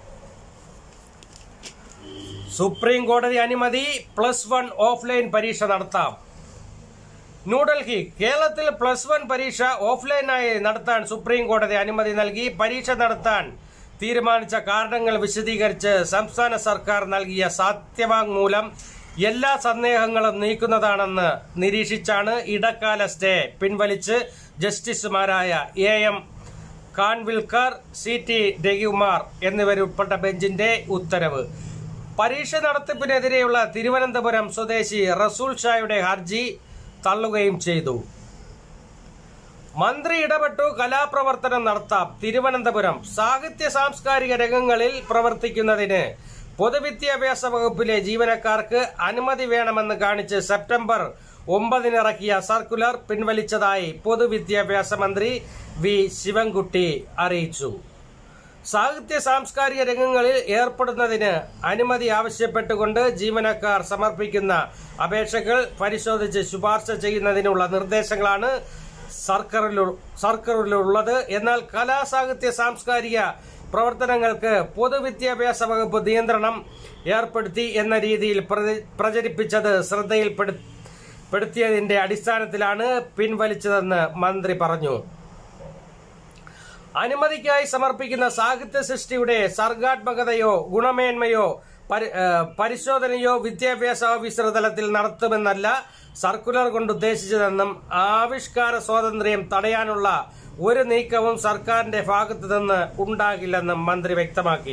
സുപ്രീം കോടതി അനുമതി പ്ലസ് വൺ ഓഫ്ലൈൻ പരീക്ഷ നടത്താം ന്യൂഡൽഹി കേരളത്തിൽ പ്ലസ് വൺ പരീക്ഷ ഓഫ്ലൈനായി നടത്താൻ സുപ്രീം കോടതി അനുമതി നൽകി പരീക്ഷ നടത്താൻ തീരുമാനിച്ച കാരണങ്ങൾ വിശദീകരിച്ച് സംസ്ഥാന സർക്കാർ നൽകിയ സത്യവാങ്മൂലം എല്ലാ സന്ദേഹങ്ങളും നീക്കുന്നതാണെന്ന് നിരീക്ഷിച്ചാണ് ഇടക്കാല സ്റ്റേ പിൻവലിച്ച് ജസ്റ്റിസുമാരായ A M Khanwilkar C T Ravikumar എന്നിവരുൾപ്പെട്ട ബെഞ്ചിന്റെ ഉത്തരവ് പരീക്ഷ നടത്തിപ്പിനെതിരെയുള്ള തിരുവനന്തപുരം സ്വദേശി റസൂൽ ഷായുടെ ഹർജി തള്ളുകയും ചെയ്തു മന്ത്രി ഇടപെട്ടു കലാപ്രവർത്തനം നടത്താം തിരുവനന്തപുരം സാഹിത്യ സാംസ്കാരിക രംഗങ്ങളിൽ പ്രവർത്തിക്കുന്നതിന് പൊതുവിദ്യാഭ്യാസ വകുപ്പിലെ ജീവനക്കാർക്ക് അനുമതി വേണമെന്ന് കാണിച്ച് സെപ്റ്റംബർ ഒമ്പതിനിറക്കിയ സർക്കുലർ പിൻവലിച്ചതായി പൊതുവിദ്യാഭ്യാസ മന്ത്രി വി ശിവൻകുട്ടി അറിയിച്ചു സാഹിത്യ സാംസ്കാരിക രംഗങ്ങളിൽ ഏർപ്പെടുന്നതിന് അനുമതി ആവശ്യപ്പെട്ടുകൊണ്ട് ജീവനക്കാർ സമർപ്പിക്കുന്ന അപേക്ഷകൾ പരിശോധിച്ച് ശുപാർശ ചെയ്യുന്നതിനുള്ള നിർദ്ദേശങ്ങളാണ് സർക്കാരിലു- സർക്കാരിലുള്ളത് എന്നാൽ കലാ സാഹിത്യ സാംസ്കാരിക പ്രവർത്തനങ്ങൾക്ക് പൊതുവിദ്യാഭ്യാസ വകുപ്പ് നിയന്ത്രണം ഏർപ്പെടുത്തി എന്ന രീതിയിൽ പ്രതി- പ്രചരിപ്പിച്ചത് ശ്രദ്ധയിൽപ്പെടു- പെടുത്തിയതിന്റെ അടിസ്ഥാനത്തിലാണ് പിൻവലിച്ചതെന്ന് മന്ത്രി പറഞ്ഞു അനുമതിക്കായി സമർപ്പിക്കുന്ന സാഹിത്യ സൃഷ്ടിയുടെ സർഗാത്മകതയോ ഗുണമേന്മയോ പരി- ഏ, പരിശോധനയോ വിദ്യാഭ്യാസ ഓഫീസർ തലത്തിൽ നടത്തുമെന്നല്ല സർക്കുലർ കൊണ്ട് ഉദ്ദേശിച്ചതെന്നും ആവിഷ്കാര സ്വാതന്ത്ര്യം തടയാനുള്ള ഒരു നീക്കവും സർക്കാരിന്റെ ഭാഗത്തു നിന്ന് ഉണ്ടാകില്ലെന്നും മന്ത്രി വ്യക്തമാക്കി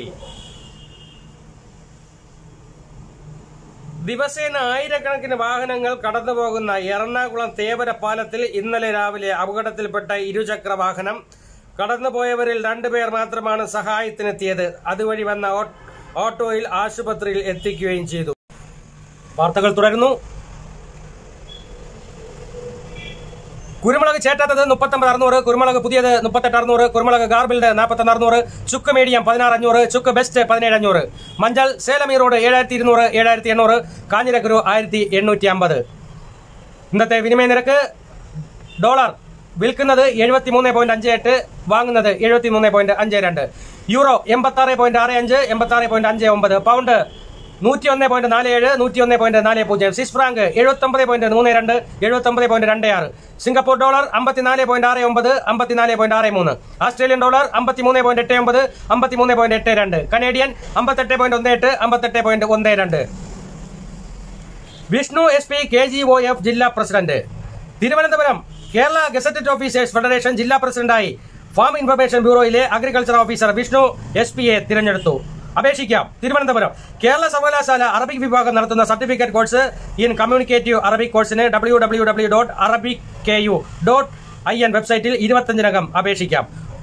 ദിവസേന ആയിരക്കണക്കിന് വാഹനങ്ങൾ കടന്നുപോകുന്ന എറണാകുളം തേവര പാലത്തിൽ ഇന്നലെ രാവിലെ അപകടത്തിൽപ്പെട്ട ഇരുചക്ര വാഹനം കടന്നുപോയവരിൽ രണ്ടുപേർ മാത്രമാണ് സഹായത്തിനെത്തിയത് അതുവഴി വന്ന ഓ- ഓട്ടോയിൽ ആശുപത്രിയിൽ എത്തിക്കുകയും ചെയ്തു വാർത്തകൾ തുടരുന്നു കുരുമുളക് ചേട്ടാത്തത് മുപ്പത്തൊമ്പത് അറുന്നൂറ് കുരുമുളക് പുതിയത് മുപ്പത്തെട്ട് അറുന്നൂറ് കുരുമുളക് ഗാർബിൾഡ് നാൽപ്പത്തൊന്ന് അറുന്നൂറ് ചുക്ക് മീഡിയം പതിനാറ് അഞ്ഞൂറ് ചുക്ക് ബെസ്റ്റ് പതിനേഴ് അഞ്ഞൂറ് മഞ്ചൾ സേലം ഈ റോഡ് ഏഴായിരത്തി ഇരുന്നൂറ് ഏഴായിരത്തി എണ്ണൂറ് കാഞ്ഞിരക്കുരു ആയിരത്തി എണ്ണൂറ്റി അമ്പത് ഇന്നത്തെ വിനിമയ നിരക്ക് ഡോളർ വിൽക്കുന്നത് എഴുപത്തി മൂന്ന് പോയിന്റ് അഞ്ച് എട്ട് വാങ്ങുന്നത് എഴുപത്തി മൂന്ന് പോയിന്റ് അഞ്ച് രണ്ട് യൂറോ എൺപത്തി ആറ് പോയിന്റ് ആറ് അഞ്ച് എൺപത്തി ആറ് പോയിന്റ് അഞ്ച് ഒമ്പത് പൗണ്ട് നൂറ്റി ഒന്ന് പോയിന്റ് നാല് ഏഴ് നൂറ്റി ഒന്ന് പോയിന്റ് നാല് പൂജ്യം സ്വിസ് ഫ്രാങ്ക് എഴുപത്തി ഒമ്പത് പോയിന്റ് മൂന്ന് രണ്ട് എഴുപത്തി ഒമ്പത് പോയിന്റ് രണ്ട് ആറ് സിംഗപ്പൂർ ഡോളർ അമ്പത്തിനാല് പോയിന്റ് ആറ് ഒമ്പത് അമ്പത്തിനാല് പോയിന്റ് ആറ് മൂന്ന് ഓസ്ട്രേലിയൻ ഡോളർ അമ്പത്തിമൂന്ന് പോയിന്റ് എട്ട് ഒമ്പത് അമ്പത്തിമൂന്ന് പോയിന്റ് എട്ട് രണ്ട് കനേഡിയൻ അമ്പത്തെട്ട് പോയിന്റ് ഒന്ന് എട്ട് അമ്പത്തെട്ട് പോയിന്റ് ഒന്ന് രണ്ട് Vishnu S P K G O F ജില്ലാ president Thiruvananthapuram Kerala gazetted officers federation ജില്ലാ പ്രസിഡന്റായി ഫാം ഇൻഫർമേഷൻ ബ്യൂറോയിലെ അഗ്രികൾച്ചർ ഓഫീസർ വിഷ്ണു എസ് പിയെ തിരഞ്ഞെടുത്തു അപേക്ഷിക്കാം തിരുവനന്തപുരം കേരള സർവകലാശാല അറബിക് വിഭാഗം നടത്തുന്ന certificate course in communicative Arabic കോഴ്സിന് W W W dot Arabic K U dot I N വെബ്സൈറ്റിൽ ഇരുപത്തഞ്ചിനകം അപേക്ഷിക്കാം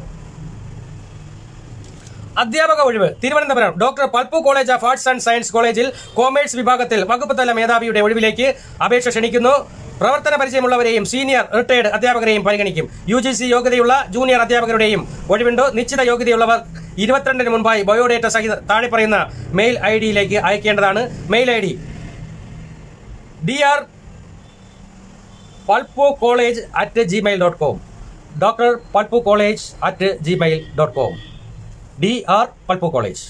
അധ്യാപക ഒഴിവ് Thiruvananthapuram doctor Palpu college of arts and science കോളേജിൽ കോമേഴ്സ് വിഭാഗത്തിൽ വകുപ്പ് തല മേധാവിയുടെ ഒഴിവിലേക്ക് അപേക്ഷ ക്ഷണിക്കുന്നു പ്രവർത്തന പരിചയമുള്ളവരെയും സീനിയർ റിട്ടയർഡ് അധ്യാപകരെയും പരിഗണിക്കും യു ജി സി യോഗ്യതയുള്ള ജൂനിയർ അധ്യാപകരുടെയും ഒഴിവുണ്ട് നിശ്ചിത യോഗ്യതയുള്ളവർ ഇരുപത്തിരണ്ടിന് മുൻപായി ബയോഡേറ്റ സഹിത താഴെ പറയുന്ന മെയിൽ ഐ ഡിയിലേക്ക് അയക്കേണ്ടതാണ് mail I D D R Palpu college at Gmail dot com doctor Palpu college at Gmail dot com D R Palpu college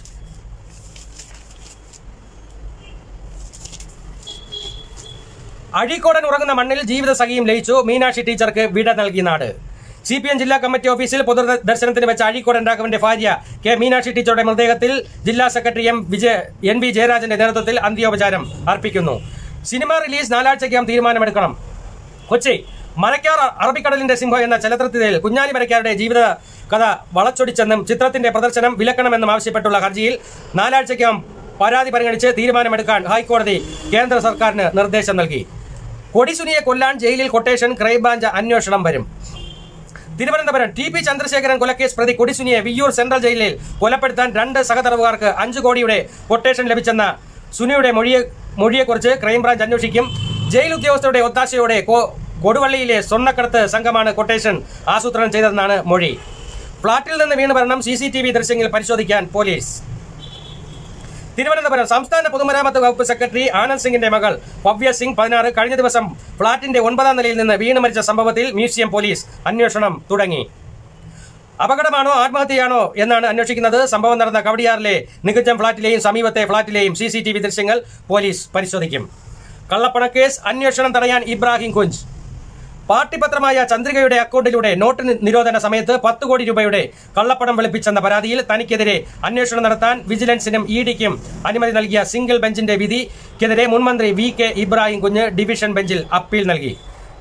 അഴീക്കോടൻ ഉറങ്ങുന്ന മണ്ണിൽ ജീവിത സഖിയും ലയിച്ചു മീനാക്ഷി ടീച്ചർക്ക് വിട നൽകി നാട് സി പി എം ജില്ലാ കമ്മിറ്റി ഓഫീസിൽ പൊതുദർശനത്തിന് വെച്ച അഴീക്കോടൻ രാഘവന്റെ ഭാര്യ കെ മീനാക്ഷി ടീച്ചറുടെ മൃതദേഹത്തിൽ ജില്ലാ secretary M Vijaya N V ജയരാജന്റെ നേതൃത്വത്തിൽ അന്ത്യോപചാരം അർപ്പിക്കുന്നു സിനിമ റിലീസ് നാലാഴ്ചയ്ക്കകം തീരുമാനമെടുക്കണം കൊച്ചി മരക്കാർ അറബിക്കടലിന്റെ സിംഹം എന്ന ചലച്ചിത്രത്തിൽ കുഞ്ഞാലി മരക്കാരുടെ ജീവിത കഥ വളച്ചൊടിച്ചെന്നും ചിത്രത്തിന്റെ പ്രദർശനം വിലക്കണമെന്നും ആവശ്യപ്പെട്ടുള്ള ഹർജിയിൽ നാലാഴ്ചയ്ക്കകം പരാതി പരിഗണിച്ച് തീരുമാനമെടുക്കാൻ ഹൈക്കോടതി കേന്ദ്ര സർക്കാരിന് നിർദ്ദേശം നൽകി കൊടിസുനിയെ കൊല്ലാൻ ജയിലിൽ കൊട്ടേഷൻ ക്രൈംബ്രാഞ്ച് അന്വേഷണം വരും തിരുവനന്തപുരം ടി പി ചന്ദ്രശേഖരൻ കൊലക്കേസ് പ്രതി കൊടിസുനിയെ വിയ്യൂർ സെൻട്രൽ ജയിലിൽ കൊലപ്പെടുത്താൻ രണ്ട് സഹതടവുകാർക്ക് അഞ്ചു കോടിയുടെ കൊട്ടേഷൻ ലഭിച്ചെന്ന സുനിയുടെ മൊഴിയെ മൊഴിയെക്കുറിച്ച് ക്രൈംബ്രാഞ്ച് അന്വേഷിക്കും ജയിൽ ഉദ്യോഗസ്ഥരുടെ ഒത്താശയോടെ കൊ- കൊടുവള്ളിയിലെ സ്വർണ്ണക്കടത്ത് സംഘമാണ് കൊട്ടേഷൻ ആസൂത്രണം ചെയ്തതെന്നാണ് മൊഴി ഫ്ളാറ്റിൽ നിന്ന് വീണ് മരണം സി സി ടി വി ദൃശ്യങ്ങൾ പരിശോധിക്കാൻ പോലീസ് തിരുവനന്തപുരം സംസ്ഥാന പൊതുമരാമത്ത് വകുപ്പ് സെക്രട്ടറി ആനന്ദ് സിംഗിന്റെ മകൾ ഭവ്യ സിംഗ് പതിനാറ് കഴിഞ്ഞ ദിവസം ഫ്ളാറ്റിന്റെ ഒൻപതാം നിലയിൽ നിന്ന് വീണ് മരിച്ച സംഭവത്തിൽ മ്യൂസിയം പോലീസ് അന്വേഷണം തുടങ്ങി അപകടമാണോ ആത്മഹത്യയാണോ എന്നാണ് അന്വേഷിക്കുന്നത് സംഭവം നടന്ന കവടിയാറിലെ നികുജം ഫ്ളാറ്റിലെയും സമീപത്തെ ഫ്ളാറ്റിലെയും സി സി ടി വി ദൃശ്യങ്ങൾ പോലീസ് പരിശോധിക്കും കള്ളപ്പണക്കേസ് അന്വേഷണം തടയാൻ ഇബ്രാഹിം കുഞ്ച് പാർട്ടിപത്രമായ ചന്ദ്രികയുടെ അക്കൗണ്ടിലൂടെ നോട്ട് നി- നിരോധന സമയത്ത് പത്ത് കോടി രൂപയുടെ കള്ളപ്പണം വെളുപ്പിച്ചെന്ന പരാതിയിൽ തനിക്കെതിരെ അന്വേഷണം നടത്താൻ വിജിലൻസിനും ഇ ഡിക്കും അനുമതി നൽകിയ സിംഗിൾ ബെഞ്ചിന്റെ വിധിക്കെതിരെ മുൻമന്ത്രി വി കെ ഇബ്രാഹിം കുഞ്ഞ് ഡിവിഷൻ ബെഞ്ചിൽ അപ്പീൽ നൽകി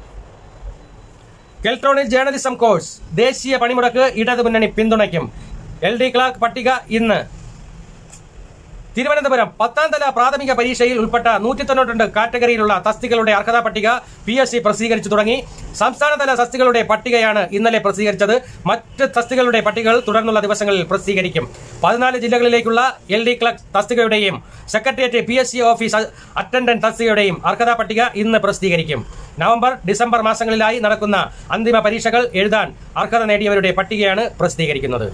കെൽട്രോണിൽ ജേർണലിസം കോഴ്സ് ദേശീയ പണിമുടക്ക് ഇടതുമുന്നണി പിന്തുണയ്ക്കും എൽ ഡി ക്ലാർക്ക് പട്ടിക ഇന്ന് തിരുവനന്തപുരം പത്താം തല പ്രാഥമിക പരീക്ഷയിൽ ഉൾപ്പെട്ട നൂറ്റി തൊണ്ണൂറ്റിരണ്ട് കാറ്റഗറിയിലുള്ള തസ്തികളുടെ അർഹതാ പട്ടിക പി എസ് സി പ്രസിദ്ധീകരിച്ചു തുടങ്ങി സംസ്ഥാനതല തസ്തികളുടെ പട്ടികയാണ് ഇന്നലെ പ്രസിദ്ധീകരിച്ചത് മറ്റ് തസ്തികളുടെ പട്ടികകൾ തുടർന്നുള്ള ദിവസങ്ങളിൽ പ്രസിദ്ധീകരിക്കും പതിനാല് ജില്ലകളിലേക്കുള്ള എൽ ഡി ക്ലർക്ക് തസ്തികയുടെയും secretariat P S C office attendant തസ്തികയുടെയും അർഹതാ പട്ടിക ഇന്ന് പ്രസിദ്ധീകരിക്കും നവംബർ ഡിസംബർ മാസങ്ങളിലായി നടക്കുന്ന അന്തിമ പരീക്ഷകൾ എഴുതാൻ അർഹത നേടിയവരുടെ പട്ടികയാണ് പ്രസിദ്ധീകരിക്കുന്നത്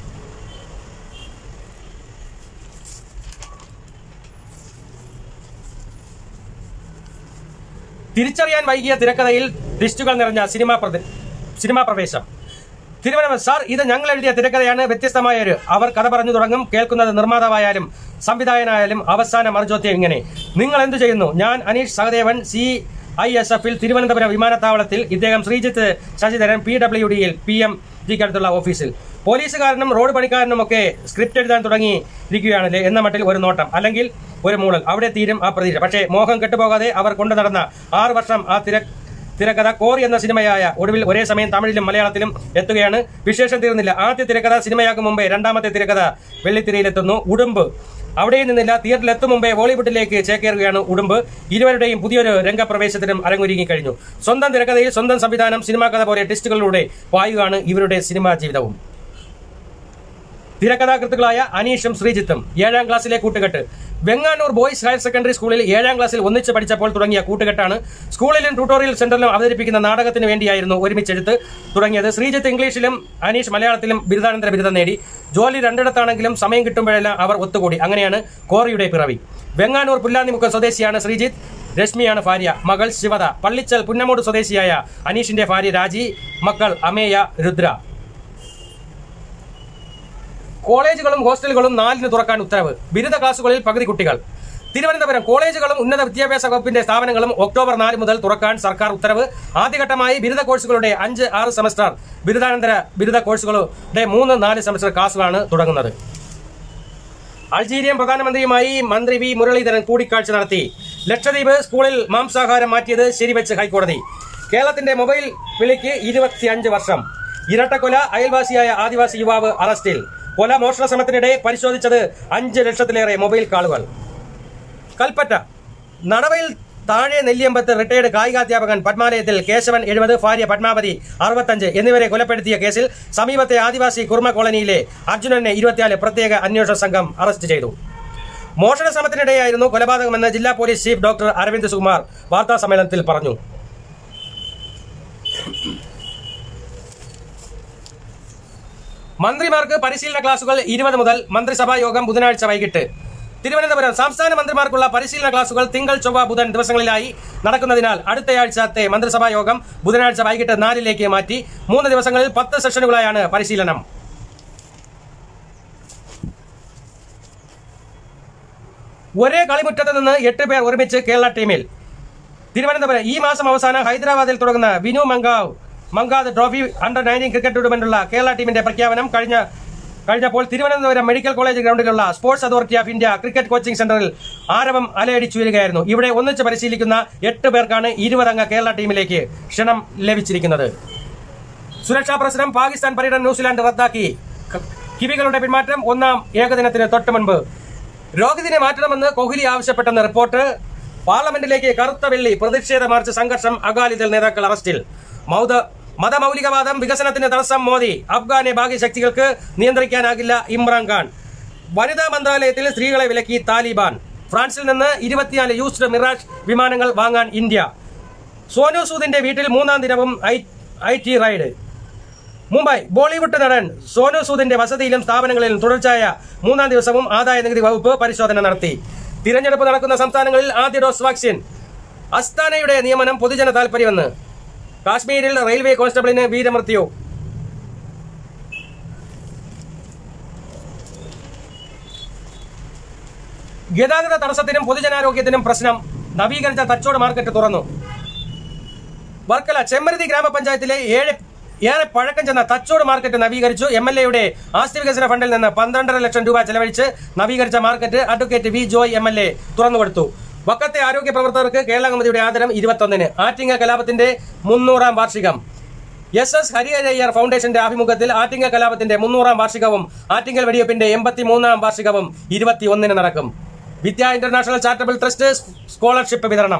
തിരിച്ചറിയാൻ വൈകിയ തിരക്കഥയിൽ ട്വിസ്റ്റുകൾ നിറഞ്ഞ സിനിമാ പ്രദ- സിനിമാ പ്രവേശം തിരുവനന്തപുരം സാർ ഇത് ഞങ്ങൾ എഴുതിയ തിരക്കഥയാണ് വ്യത്യസ്തമായ ഒരു അവർ കഥ പറഞ്ഞു തുടങ്ങും കേൾക്കുന്നത് നിർമ്മാതാവായാലും സംവിധായകനായാലും അവസാന മറുചോദ്യം ഇങ്ങനെ നിങ്ങൾ എന്തു ചെയ്യുന്നു ഞാൻ Aneesh Sahadevan C I S എഫിൽ തിരുവനന്തപുരം വിമാനത്താവളത്തിൽ ഇദ്ദേഹം ശ്രീജിത്ത് ശശിധരൻ പി ഡബ്ല്യു ഡിയിൽ പി എം ജിക്ക് അടുത്തുള്ള ഓഫീസിൽ പോലീസുകാരനും റോഡ് പണിക്കാരനും ഒക്കെ സ്ക്രിപ്റ്റ് എഴുതാൻ തുടങ്ങിയിരിക്കുകയാണല്ലേ എന്ന മട്ടിൽ ഒരു നോട്ടം അല്ലെങ്കിൽ ഒരു മൂളൽ അവിടെ തീരും ആ പ്രതീക്ഷ പക്ഷേ മോഹം കെട്ടുപോകാതെ അവർ കൊണ്ടു നടന്ന ആറ് വർഷം ആ തിര തിരക്കഥ കോറി എന്ന സിനിമയായ ഒടുവിൽ ഒരേ സമയം തമിഴിലും മലയാളത്തിലും എത്തുകയാണ് വിശേഷം തീർന്നില്ല ആദ്യ തിരക്കഥ സിനിമയാകും മുമ്പേ രണ്ടാമത്തെ തിരക്കഥ വെള്ളിത്തിരയിലെത്തുന്നു ഉടുമ്പ് അവിടെ നിന്നില്ല തിയേറ്ററിൽ എത്തും മുമ്പേ ബോളിവുഡിലേക്ക് ചേക്കേറുകയാണ് ഉടുമ്പ് ഇരുവരുടെയും പുതിയൊരു രംഗപ്രവേശത്തിനും അരങ്ങൊരുങ്ങി കഴിഞ്ഞു സ്വന്തം തിരക്കഥയിൽ സ്വന്തം സംവിധാനം സിനിമാ കഥ പോലെ ടെസ്റ്റുകളിലൂടെ പായുകയാണ് ഇവരുടെ സിനിമാ ജീവിതവും തിരക്കഥാകൃത്തുക്കളായ അനീഷും ശ്രീജിത്തും ഏഴാം ക്ലാസ്സിലെ കൂട്ടുകെട്ട് വെങ്ങാനൂർ ബോയ്സ് ഹയർ സെക്കൻഡറി സ്കൂളിൽ ഏഴാം ക്ലാസ്സിൽ ഒന്നിച്ച് പഠിച്ചപ്പോൾ തുടങ്ങിയ കൂട്ടുകെട്ടാണ് സ്കൂളിലും ട്യൂട്ടോറിയൽ സെന്ററിലും അവതരിപ്പിക്കുന്ന നാടകത്തിന് വേണ്ടിയായിരുന്നു ഒരുമിച്ചെഴുത്ത് തുടങ്ങിയത് ശ്രീജിത്ത് ഇംഗ്ലീഷിലും അനീഷ് മലയാളത്തിലും ബിരുദാനന്തര ബിരുദം നേടി ജോലി രണ്ടിടത്താണെങ്കിലും സമയം കിട്ടുമ്പോഴെല്ലാം അവർ ഒത്തുകൂടി അങ്ങനെയാണ് കോറിയുടെ പിറവി വെങ്ങാനൂർ പുല്ലാനിമുക്കം സ്വദേശിയാണ് ശ്രീജിത്ത് രശ്മിയാണ് ഭാര്യ മകൾ ശിവത പള്ളിച്ചൽ പുന്നമൂട് സ്വദേശിയായ അനീഷിന്റെ ഭാര്യ രാജി മക്കൾ അമേയ രുദ്ര കോളേജുകളും ഹോസ്റ്റലുകളും നാലിന് തുറക്കാൻ ഉത്തരവ് ബിരുദ ക്ലാസുകളിൽ പകുതി കുട്ടികൾ തിരുവനന്തപുരം കോളേജുകളും ഉന്നത വിദ്യാഭ്യാസ വകുപ്പിന്റെ സ്ഥാപനങ്ങളും ഒക്ടോബർ നാല് മുതൽ തുറക്കാൻ സർക്കാർ ഉത്തരവ് ആദ്യഘട്ടമായി ബിരുദ കോഴ്സുകളുടെ അഞ്ച് ആറ് സെമസ്റ്റർ ബിരുദാനന്തര ബിരുദ കോഴ്സുകളുടെ മൂന്ന് നാല് സെമസ്റ്റർ ക്ലാസുകളാണ് തുടങ്ങുന്നത് അൾജീരിയൻ പ്രധാനമന്ത്രിയുമായി മന്ത്രി വി മുരളീധരൻ കൂടിക്കാഴ്ച നടത്തി ലക്ഷദ്വീപ് സ്കൂളിൽ മാംസാഹാരം മാറ്റിയത് ശരിവെച്ച് ഹൈക്കോടതി കേരളത്തിന്റെ മൊബൈൽ വിളിക്ക് ഇരുപത്തിയഞ്ച് വർഷം ഇരട്ടക്കൊല അയൽവാസിയായ ആദിവാസി യുവാവ് അറസ്റ്റിൽ കൊല മോഷണ ശ്രമത്തിനിടെ പരിശോധിച്ചത് അഞ്ച് ലക്ഷത്തിലേറെ മൊബൈൽ കാളുകൾ കൽപ്പറ്റ നടവയിൽ താഴെ നെല്ലിയമ്പത്ത് റിട്ടയർഡ് കായികാധ്യാപകൻ പത്മാലയത്തിൽ കേശവൻ എഴുപത് ഭാര്യ പത്മാവതി അറുപത്തഞ്ച് എന്നിവരെ കൊലപ്പെടുത്തിയ കേസിൽ സമീപത്തെ ആദിവാസി കുർമ കോളനിയിലെ അർജുനനെ ഇരുപത്തിനാല് പ്രത്യേക അന്വേഷണ സംഘം അറസ്റ്റ് ചെയ്തു മോഷണ ശ്രമത്തിനിടെയായിരുന്നു കൊലപാതകമെന്ന് ജില്ലാ police chief doctor Aravind Sukumar വാർത്താ സമ്മേളനത്തിൽ പറഞ്ഞു മന്ത്രിമാർക്ക് പരിശീലന ക്ലാസുകൾ ഇരുപത് മുതൽ മന്ത്രിസഭാ യോഗം ബുധനാഴ്ച വൈകിട്ട് തിരുവനന്തപുരം സംസ്ഥാന മന്ത്രിമാർക്കുള്ള പരിശീലന ക്ലാസുകൾ തിങ്കൾ ചൊവ്വ ബുധൻ ദിവസങ്ങളിലായി നടക്കുന്നതിനാൽ അടുത്തയാഴ്ചത്തെ മന്ത്രിസഭാ യോഗം ബുധനാഴ്ച വൈകിട്ട് നാലിലേക്ക് മാറ്റി മൂന്ന് ദിവസങ്ങളിൽ പത്ത് സെഷനുകളായാണ് പരിശീലനം ഒരേ കളിമുറ്റത്ത് നിന്ന് എട്ട് പേർ ഒരുമിച്ച് കേരള ടീമിൽ തിരുവനന്തപുരം ഈ മാസം അവസാനം ഹൈദരാബാദിൽ തുടങ്ങുന്ന Vinoo Mankad Mankad trophy under nineteen cricket ടൂർണമെന്റുള്ള കേരള ടീമിന്റെ പ്രഖ്യാപനം കഴിഞ്ഞ കഴിഞ്ഞപ്പോൾ തിരുവനന്തപുരം മെഡിക്കൽ കോളേജ് ഗ്രൗണ്ടിലുള്ള sports authority of India cricket coaching സെന്ററിൽ ആരവം അലയടിച്ചു വരികയായിരുന്നു ഇവിടെ ഒന്നിച്ച് പരിശീലിക്കുന്ന എട്ട് പേർക്കാണ് ഇരുപതംഗ കേരള ടീമിലേക്ക് ക്ഷണം ലഭിച്ചിരിക്കുന്നത് സുരക്ഷാ പ്രശ്നം പാകിസ്ഥാൻ പര്യടനം ന്യൂസിലാൻഡ് റദ്ദാക്കി ക- കിവികളുടെ പിന്മാറ്റം ഒന്നാം ഏകദിനത്തിന് തൊട്ട് മുൻപ് രോഗത്തിനെ മാറ്റണമെന്ന് കോഹ്ലി ആവശ്യപ്പെട്ടെന്ന് റിപ്പോർട്ട് പാർലമെന്റിലേക്ക് കറുത്ത വെള്ളി പ്രതിഷേധ മാർച്ച് സംഘർഷം അകാലിദൾ നേതാക്കൾ അറസ്റ്റിൽ മൗത മതമൗലികവാദം വികസനത്തിന് തടസ്സം മോദി അഫ്ഗാനെ ഭാഗ്യശക്തികൾക്ക് നിയന്ത്രിക്കാനാകില്ല ഇമ്രാൻഖാൻ വനിതാ മന്ത്രാലയത്തിൽ സ്ത്രീകളെ വിലക്കി താലിബാൻ ഫ്രാൻസിൽ നിന്ന് ഇരുപത്തിനാല് യൂസ്ഡ് മിറാഷ് വിമാനങ്ങൾ വാങ്ങാൻ ഇന്ത്യ സോനു സൂദിന്റെ വീട്ടിൽ മൂന്നാം ദിനവും I T raid Mumbai Bollywood നടൻ സോനു സൂദിന്റെ വസതിയിലും സ്ഥാപനങ്ങളിലും തുടർച്ചയായ മൂന്നാം ദിവസവും ആദായ നികുതി വകുപ്പ് പരിശോധന നടത്തി തിരഞ്ഞെടുപ്പ് നടക്കുന്ന സംസ്ഥാനങ്ങളിൽ ആദ്യ ഡോസ് വാക്സിൻ അസ്താനയുടെ നിയമനം പൊതുജന താൽപര്യമെന്ന് കാശ്മീരിൽ റെയിൽവേ കോൺസ്റ്റബിളിന് വീരമൃത്യു ഗതാഗത തടസ്സത്തിനും പൊതുജനാരോഗ്യത്തിനും പ്രശ്നം നവീകരിച്ച തച്ചോട് മാർക്കറ്റ് തുറന്നു വർക്കല ചെമ്മരുതി ഗ്രാമപഞ്ചായത്തിലെ ഏഴ് ഏറെ പഴക്കം ചെന്ന തച്ചോട് മാർക്കറ്റ് നവീകരിച്ചു എം എൽ എയുടെ ആസ്തി വികസന ഫണ്ടിൽ നിന്ന് പന്ത്രണ്ടര ലക്ഷം രൂപ ചെലവഴിച്ച് നവീകരിച്ച market advocate V Joy M L A തുറന്നുകൊടുത്തു വക്കത്തെ ആരോഗ്യ പ്രവർത്തകർക്ക് കേരള കമ്മിറ്റിയുടെ ആദരം ഇരുപത്തൊന്നിന് ആറ്റിങ്ങ കലാപത്തിന്റെ മുന്നൂറാം വാർഷികം എസ് എസ് ഹരിഹരയ്യർ ഫൗണ്ടേഷന്റെ ആഭിമുഖ്യത്തിൽ ആറ്റിങ്ങൽ കലാപത്തിന്റെ മുന്നൂറാം വാർഷികവും ആറ്റിങ്ങൽ വെടിവെപ്പിന്റെ എൺപത്തിമൂന്നാം വാർഷികവും ഇരുപത്തിയൊന്നിന് നടക്കും Vidya international charitable trust scholarship വിതരണം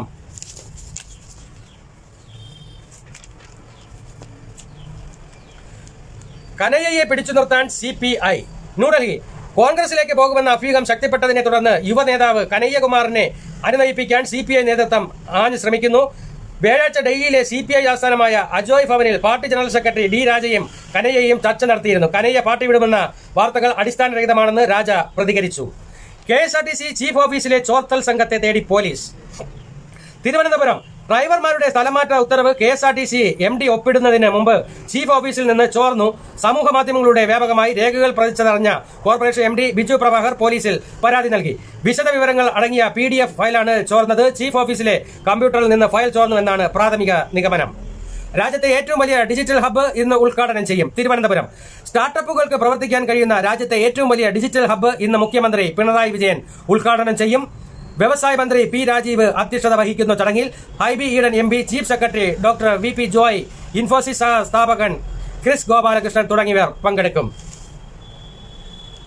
കനയ്യയെ പിടിച്ചു നിർത്താൻ സി പി ഐ ന്യൂഡൽഹി കോൺഗ്രസിലേക്ക് പോകുമെന്ന അഭ്യൂഹം ശക്തിപ്പെട്ടതിനെ തുടർന്ന് യുവനേതാവ് കനയ്യകുമാറിനെ അനുനയിപ്പിക്കാൻ സി പി ഐ നേതൃത്വം ആഞ്ഞു ശ്രമിക്കുന്നു വ്യാഴാഴ്ച ഡൽഹിയിലെ സി പി ഐ ആസ്ഥാനമായ അജോയ് ഭവനിൽ പാർട്ടി ജനറൽ സെക്രട്ടറി ഡി രാജയും കനയ്യയും ചർച്ച നടത്തിയിരുന്നു കനയ്യ പാർട്ടി വിടുമെന്ന വാർത്തകൾ അടിസ്ഥാനരഹിതമാണെന്ന് രാജ പ്രതികരിച്ചു K S R T C chief ഓഫീസിലെ ചോർത്തൽ സംഘത്തെ തേടി പോലീസ് തിരുവനന്തപുരം ഡ്രൈവർമാരുടെ സ്ഥലമാറ്റ ഉത്തരവ് K S R T C M D ഒപ്പിടുന്നതിന് മുമ്പ് ചീഫ് ഓഫീസിൽ നിന്ന് ചോർന്നു സമൂഹ മാധ്യമങ്ങളുടെ വ്യാപകമായി രേഖകൾ പ്രതിച്ചതറിഞ്ഞ corporation M D Biju Prabhakar പോലീസിൽ പരാതി നൽകി വിശദ വിവരങ്ങൾ അടങ്ങിയ പി ഡി എഫ് ഫയലാണ് ചോർന്നത് ചീഫ് ഓഫീസിലെ കമ്പ്യൂട്ടറിൽ നിന്ന് ഫയൽ ചോർന്നുവെന്നാണ് പ്രാഥമിക നിഗമനം രാജ്യത്തെ ഏറ്റവും വലിയ ഡിജിറ്റൽ ഹബ്ബ് ഇന്ന് ഉദ്ഘാടനം ചെയ്യും തിരുവനന്തപുരം സ്റ്റാർട്ടപ്പുകൾക്ക് പ്രവർത്തിക്കാൻ കഴിയുന്ന രാജ്യത്തെ ഏറ്റവും വലിയ ഡിജിറ്റൽ ഹബ്ബ് ഇന്ന് മുഖ്യമന്ത്രി പിണറായി വിജയൻ ഉദ്ഘാടനം ചെയ്യും വ്യവസായ മന്ത്രി പി രാജീവ് അധ്യക്ഷത വഹിക്കുന്ന ചടങ്ങിൽ Hibi Eden M P chief secretary doctor V P Joy Infosys സ്ഥാപകൻ ക്രിസ് ഗോപാലകൃഷ്ണൻ തുടങ്ങിയവർ പങ്കെടുക്കും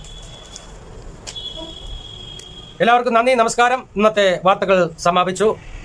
എല്ലാവർക്കും നന്ദി നമസ്കാരം ഇന്നത്തെ വാർത്തകൾ സമാപിച്ചു